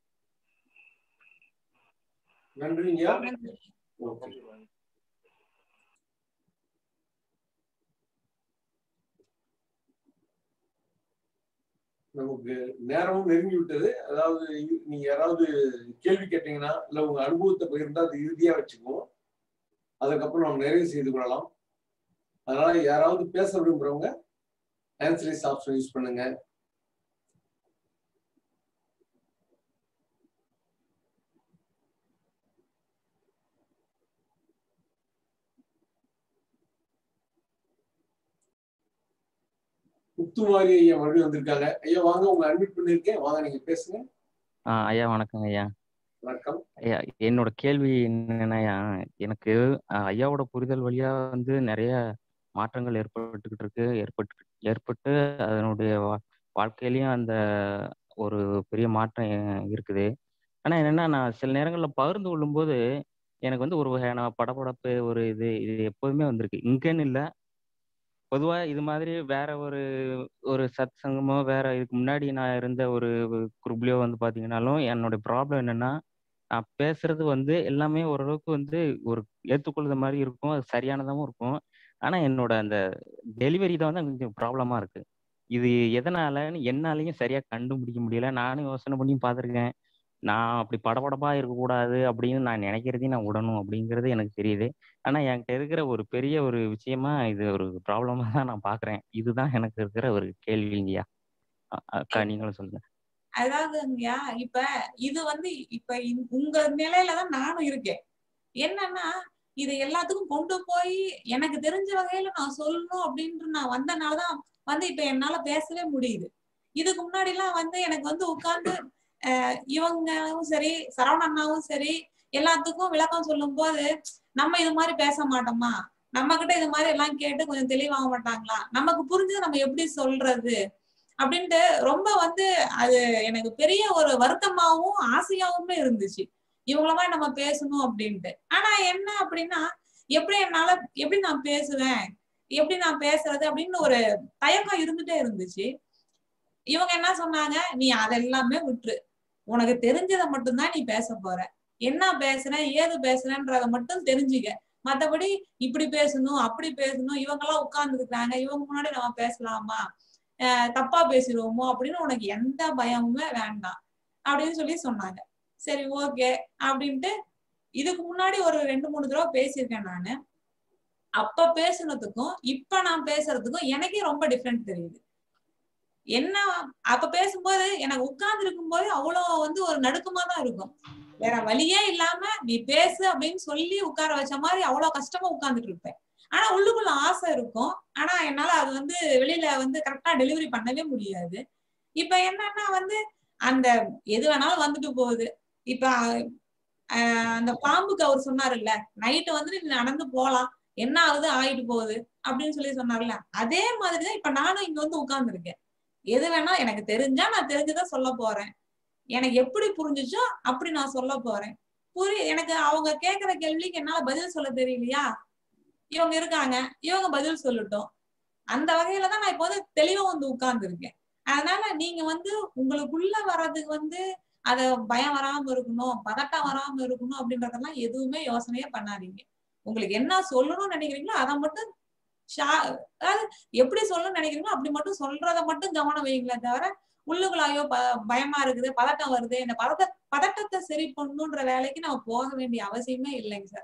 நன்றிங்கய்யா நன்றி. ஓகே நமக்கு நேரமும் நெருங்கி விட்டது அதாவது இ- நீங்க யாராவது கேள்வி கேட்டீங்கன்னா இல்ல உங்க அனுபவத்தை பகிர்ந்தா அது இறுதியா வச்சுக்குவோம் அதுக்கப்புறம் நம்ம நிறைவு செய்து கொள்ளலாம் அதனால யாராவது பேச விரும்புறவங்க ஆன்சரிஸ் ஆப்ஷன் யூஸ் பண்ணுங்க முத்துமாரி ஐயா மறுபடியும் வந்திருக்காங்க ஐயா வாங்க உங்க அட்மிட் பண்ணிருக்கேன் வாங்க நீங்க பேசுங்க ஆ ஐயா வணக்கங்க ஐயா வணக்கம் ஐயா என்னோட கேள்வி என்னன்னாயா எனக்கு அஹ், ஐயாவோட புரிதல் வழியா வந்து நிறைய மாற்றங்கள் ஏற்பட்டுக்கிட்டு இருக்கு ஏற்பட்டு ஏற்பட்டு அதனுடைய வா- வாழ்க்கையிலயும் அந்த ஒரு பெரிய மாற்றம் எ- இருக்குது ஆனா என்னன்னா நான் சில நேரங்கள்ல பகிர்ந்து கொள்ளும்போது எனக்கு வந்து ஒரு வகையான படபடப்பு ஒரு இது இது எப்போதுமே வந்திருக்கு இங்கன்னு இல்லை பொதுவா இது மாதிரி வேற ஒரு ஒரு சத் சங்கமோ வேற இதுக்கு முன்னாடி நான் இருந்த ஒரு குரூப்லயோ வந்து பாத்தீங்கன்னாலும் என்னோட ப்ராப்ளம் என்னன்னா நான் பேசுறது வந்து எல்லாமே ஓரளவுக்கு வந்து ஒரு ஏற்றுக்கொள்ளுத மாதிரி இருக்கும் அது சரியானதாகவும் இருக்கும் ஆனா என்னோட அந்த டெலிவரி தான் வந்து கொஞ்சம் ப்ராப்ளமா இருக்கு இது எதனாலன்னு என்னாலையும் சரியா கண்டுபிடிக்க முடியல நானும் யோசனை பண்ணியும் பார்த்துருக்கேன் நான் அப்படி படபடப்பா இருக்கக்கூடாது அப்படின்னு நான் நினைக்கிறதையும் நான் விடணும் அப்படிங்கிறது எனக்கு தெரியுது ஆனா என்கிட்ட இருக்கிற ஒரு பெரிய ஒரு விஷயமா இது ஒரு ப்ராப்ளமா தான் நான் பாக்குறேன் இதுதான் எனக்கு இருக்கிற ஒரு கேள்விங்கய்யா அ- அக்கா நீங்களும் சொல்லுங்க அதாவதுங்கய்யா இப்ப இது வந்து இப்ப இந்த- உங்க நிலையில தான் நானும் இருக்கேன் என்னன்னா இது எல்லாத்துக்கும் கொண்டு போய் எனக்கு தெரிஞ்ச வகையில நான் சொல்லணும் அப்படின்ட்டு நான் வந்தனாலதான் வந்து இப்ப என்னால பேசவே முடியுது இதுக்கு முன்னாடி எல்லாம் வந்து எனக்கு வந்து உட்கார்ந்து அஹ் இவங்களும் சரி சரவண அண்ணாவும் சரி எல்லாத்துக்கும் விளக்கம் சொல்லும் போது நம்ம இது மாதிரி பேச மாட்டோமா நம்ம கிட்ட இது மாதிரி எல்லாம் கேட்டு கொஞ்சம் தெளிவாக மாட்டாங்களா நமக்கு புரிஞ்சது நம்ம எப்படி சொல்றது அப்படின்ட்டு ரொம்ப வந்து அது எனக்கு பெரிய ஒரு வருத்தமாவும் ஆசையாவுமே இருந்துச்சு இவங்கள மாதிரி நம்ம பேசணும் அப்படின்ட்டு ஆனா என்ன அப்படின்னா எப்படி என்னால எப்படி நான் பேசுவேன் எப்படி நான் பேசுறது அப்படின்னு ஒரு தயக்கம் இருந்துட்டே இருந்துச்சு இவங்க என்ன சொன்னாங்க நீ அதெல்லாமே விட்டுரு உனக்கு தெரிஞ்சதை மட்டும்தான் நீ பேச போற என்ன பேசுற ஏது பேசுறன்றத மட்டும் தெரிஞ்சுக்க மத்தபடி இப்படி பேசணும் அப்படி பேசணும் இவங்க எல்லாம் உட்கார்ந்துருக்காங்க இவங்க முன்னாடி நம்ம பேசலாமா அஹ் தப்பா பேசிடுவோமோ அப்படின்னு உனக்கு எந்த பயமுமே வேண்டாம் அப்படின்னு சொல்லி சொன்னாங்க சரி ஓகே அப்படின்ட்டு இதுக்கு முன்னாடி ஒரு ரெண்டு மூணு தடவை பேசியிருக்கேன் நானு அப்ப பேசுனதுக்கும் இப்ப நான் பேசுறதுக்கும் எனக்கே ரொம்ப டிஃப்ரெண்ட் தெரியுது என்ன அப்ப பேசும்போது எனக்கு உட்கார்ந்து இருக்கும் போது அவ்வளவு வந்து ஒரு நடுக்கமா தான் இருக்கும் வேற வழியே இல்லாம நீ பேசு அப்படின்னு சொல்லி உட்கார வச்ச மாதிரி அவ்வளவு கஷ்டமா உட்கார்ந்துட்டு இருப்பேன் ஆனா உள்ளுக்குள்ள ஆசை இருக்கும் ஆனா என்னால அது வந்து வெளியில வந்து கரெக்டா டெலிவரி பண்ணவே முடியாது இப்ப என்னன்னா வந்து அந்த எது வேணாலும் வந்துட்டு போகுது இப்ப ஆஹ் அந்த பாம்புக்கு அவர் சொன்னாருல்ல நைட்டு வந்து நீ நடந்து போலாம் என்ன ஆகுது ஆயிட்டு போகுது அப்படின்னு சொல்லி சொன்னார்ல அதே மாதிரிதான் இப்ப நானும் இங்க வந்து உட்கார்ந்துருக்கேன் எது வேணா எனக்கு தெரிஞ்சா நான் தெரிஞ்சுதான் சொல்ல போறேன் எனக்கு எப்படி புரிஞ்சுச்சோ அப்படி நான் சொல்ல போறேன் புரி எனக்கு அவங்க கேக்குற கேள்விக்கு என்னால பதில் சொல்ல தெரியலையா இவங்க இருக்காங்க இவங்க பதில் சொல்லட்டும் அந்த வகையில தான் நான் இப்போ வந்து தெளிவா வந்து உட்கார்ந்து இருக்கேன் அதனால நீங்க வந்து உங்களுக்குள்ள வர்றதுக்கு வந்து அத பயம் வராம இருக்கணும் பதட்டம் வராம இருக்கணும் அப்படின்றதெல்லாம் எதுவுமே யோசனையே பண்ணாதீங்க உங்களுக்கு என்ன சொல்லணும்னு நினைக்கிறீங்களோ அதை மட்டும் அதாவது எப்படி சொல்லணும்னு நினைக்கிறீங்களோ அப்படி மட்டும் சொல்றத மட்டும் கவனம் வைங்களே தவிர உள்ளுக்குள்ளாயோ ப பயமா இருக்குது பதட்டம் வருது இந்த பதட்ட பதட்டத்தை சரி பண்ணணுன்ற வேலைக்கு நம்ம போக வேண்டிய அவசியமே இல்லைங்க சார்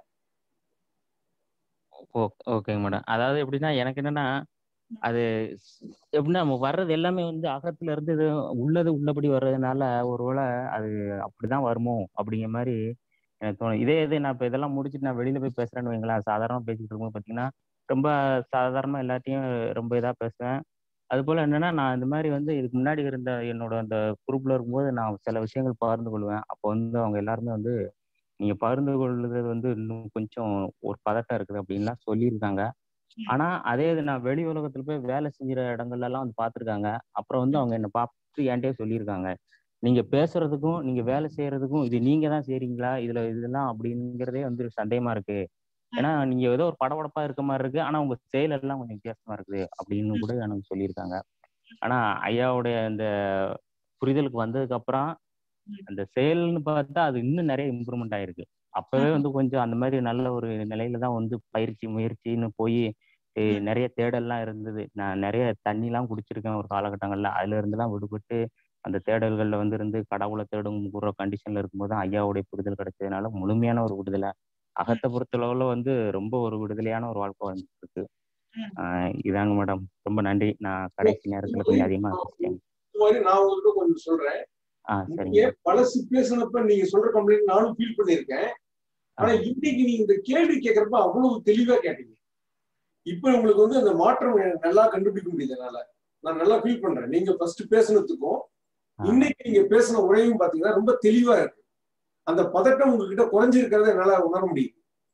ஓகேங்க மேடம் அதாவது எப்படின்னா எனக்கு என்னன்னா அது எப்படின்னா நம்ம வர்றது எல்லாமே வந்து அகத்துல இருந்து இது உள்ளது உள்ளபடி வர்றதுனால ஒருவேளை அது அப்படிதான் வருமோ அப்படிங்கிற மாதிரி எனக்கு தோணும் இதே இது நான் இப்போ இதெல்லாம் முடிச்சுட்டு நான் வெளியில போய் பேசுறேன்னு வைங்களேன் சாதாரணமா பேசிட்டு இருக்கும்போது பார்த்தீங்கன்னா ரொம்ப சாதாரணமா எல்லாத்தையும் ரொம்ப இதா பேசுவேன் அது போல என்னன்னா நான் இந்த மாதிரி வந்து இதுக்கு முன்னாடி இருந்த என்னோட அந்த குரூப்ல இருக்கும்போது நான் சில விஷயங்கள் பகிர்ந்து கொள்வேன் அப்போ வந்து அவங்க எல்லாருமே வந்து நீங்க பகிர்ந்து கொள்ளுறது வந்து இன்னும் கொஞ்சம் ஒரு பதட்டம் இருக்குது அப்படின்லாம் சொல்லியிருக்காங்க ஆனா அதே இது நான் வெளி உலகத்துல போய் வேலை செஞ்சுற இடங்கள்ல எல்லாம் வந்து பாத்துருக்காங்க அப்புறம் வந்து அவங்க என்ன பார்த்து என்கிட்டயே சொல்லியிருக்காங்க நீங்க பேசுறதுக்கும் நீங்க வேலை செய்யறதுக்கும் இது நீங்க தான் செய்றீங்களா இதுல இதெல்லாம் அப்படிங்கிறதே வந்து சந்தேகமா இருக்கு ஏன்னா நீங்க ஏதோ ஒரு படபடப்பா இருக்க மாதிரி இருக்கு ஆனா உங்க செயல் எல்லாம் கொஞ்சம் வித்தியாசமா இருக்குது அப்படின்னு கூட எனக்கு சொல்லியிருக்காங்க ஆனா ஐயாவுடைய அந்த புரிதலுக்கு வந்ததுக்கு அப்புறம் அந்த செயல்னு பார்த்தா அது இன்னும் நிறைய இம்ப்ரூவ்மெண்ட் ஆயிருக்கு அப்பவே வந்து கொஞ்சம் அந்த மாதிரி நல்ல ஒரு நிலையில தான் வந்து பயிற்சி முயற்சின்னு போய் நிறைய தேடல்லாம் இருந்தது நான் நிறைய தண்ணிலாம் குடிச்சிருக்கேன் ஒரு காலகட்டங்கள்ல அதுல இருந்துலாம் விடுபட்டு அந்த தேடல்கள்ல வந்து இருந்து கடவுளை தேடும் கூற கண்டிஷன்ல இருக்கும்போது ஐயாவுடைய புரிதல் கிடைச்சதுனால முழுமையான ஒரு விடுதலை அகத்தை பொறுத்தளவுல வந்து ரொம்ப ஒரு விடுதலையான ஒரு வாழ்க்கை வந்துட்டு இருக்கு ஆஹ் இதாங்க மேடம் ரொம்ப நன்றி நான் கடைசி நேரத்துல கொஞ்சம் அதிகமா பேசிட்டேன் நான் உங்ககிட்ட கொஞ்சம் சொல்றேன் ஆஹ் நீங்க சரிங்க பல சுச்சுவேஷனப்ப நீங்க சொல்ற கம்ப்ளைண்ட் நானும் ஃபீல் பண்ணிருக்கேன் ஆனா இன்னைக்கு நீங்க இந்த கேள்வி கேட்கறப்ப அவ்வளவு தெளிவா கேட்டீங்க இப்ப உங்களுக்கு வந்து அந்த மாற்றம் எனக்கு நல்லா கண்டுபிடிக்க முடியுது என்னால நான் நல்லா ஃபீல் பண்றேன் நீங்க ஃபர்ஸ்ட் பேசுனதுக்கும் இன்னைக்கு நீங்க பேசின உரையும் பாத்தீங்கன்னா ரொம்ப தெளிவா இருக்கு அந்த பதட்டம் உங்ககிட்ட குறைஞ்சிருக்கிறத என்னால உணர முடியும்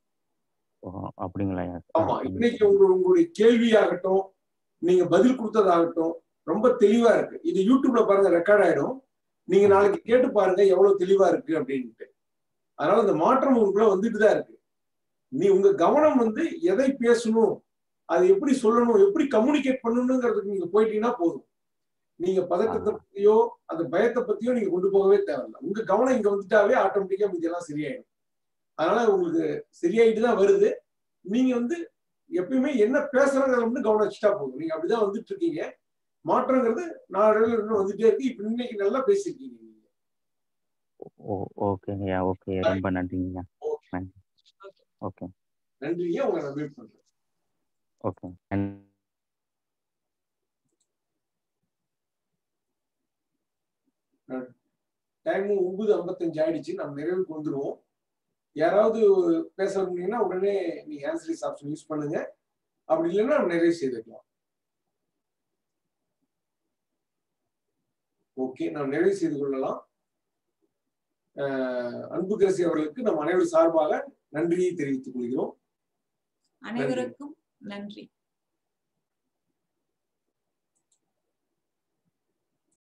ஓ அப்படிங்களா ஆமா இன்னைக்கு உங்க உங்களுடைய கேள்வியாகட்டும் நீங்க பதில் கொடுத்ததாகட்டும் ரொம்ப தெளிவா இருக்கு இது யூடியூப்ல பாருங்க ரெக்கார்ட் ஆயிடும் நீங்க நாளைக்கு கேட்டு பாருங்க எவ்வளவு தெளிவா இருக்கு அப்படின்ட்டு அதனால அந்த மாற்றம் உங்களுக்குள்ள வந்துட்டு தான் இருக்கு நீ உங்க கவனம் வந்து எதை பேசணும் அது எப்படி சொல்லணும் எப்படி கம்யூனிகேட் பண்ணணுங்கிறதுக்கு நீங்க போயிட்டீங்கன்னா போதும் நீங்க பதட்டத்தை பத்தியோ அந்த பயத்தை பத்தியோ நீங்க கொண்டு போகவே தேவையில்லை உங்க கவனம் இங்க வந்துட்டாவே ஆட்டோமேட்டிக்கா இதெல்லாம் சரியாயிடும் அதனால உங்களுக்கு சரியாயிட்டு தான் வருது நீங்க வந்து எப்பயுமே என்ன பேசுறதுல வந்து கவனம் வச்சுட்டா போதும் நீங்க அப்படிதான் வந்துட்டு இருக்கீங்க மாற்றங்கிறது நாலு இன்னும் வந்துட்டே இருக்கு இப்ப இன்னைக்கு நல்லா பேசியிருக்கீங்க நீங்க ஓ ஓகேங்கய்யா ஓகே ரொம்ப நன்றிங்கய்யா நன்றி ஓகே நன்றிங்க உங்களை நான் வெயிட் பண்றேன் ஓகே டைமும் ஒன்பது ஐம்பத்தஞ்சு ஆயிடுச்சு நம்ம நிறைவுக்கு வந்துருவோம் யாராவது பேச முடியுங்கன்னா உடனே நீங்க ஆன்சரிஸ் ஆப்ஷன் யூஸ் பண்ணுங்க அப்படி இல்லைன்னா நம்ம நிறைவு செய்துக்கலாம் ஓகே நாம் நிறைவு செய்து கொள்ளலாம் அன்புக்கரசி அவர்களுக்கு நம் அனைவரும் சார்பாக நன்றியை தெரிவித்துக் கொள்கிறோம் அனைவருக்கும் நன்றி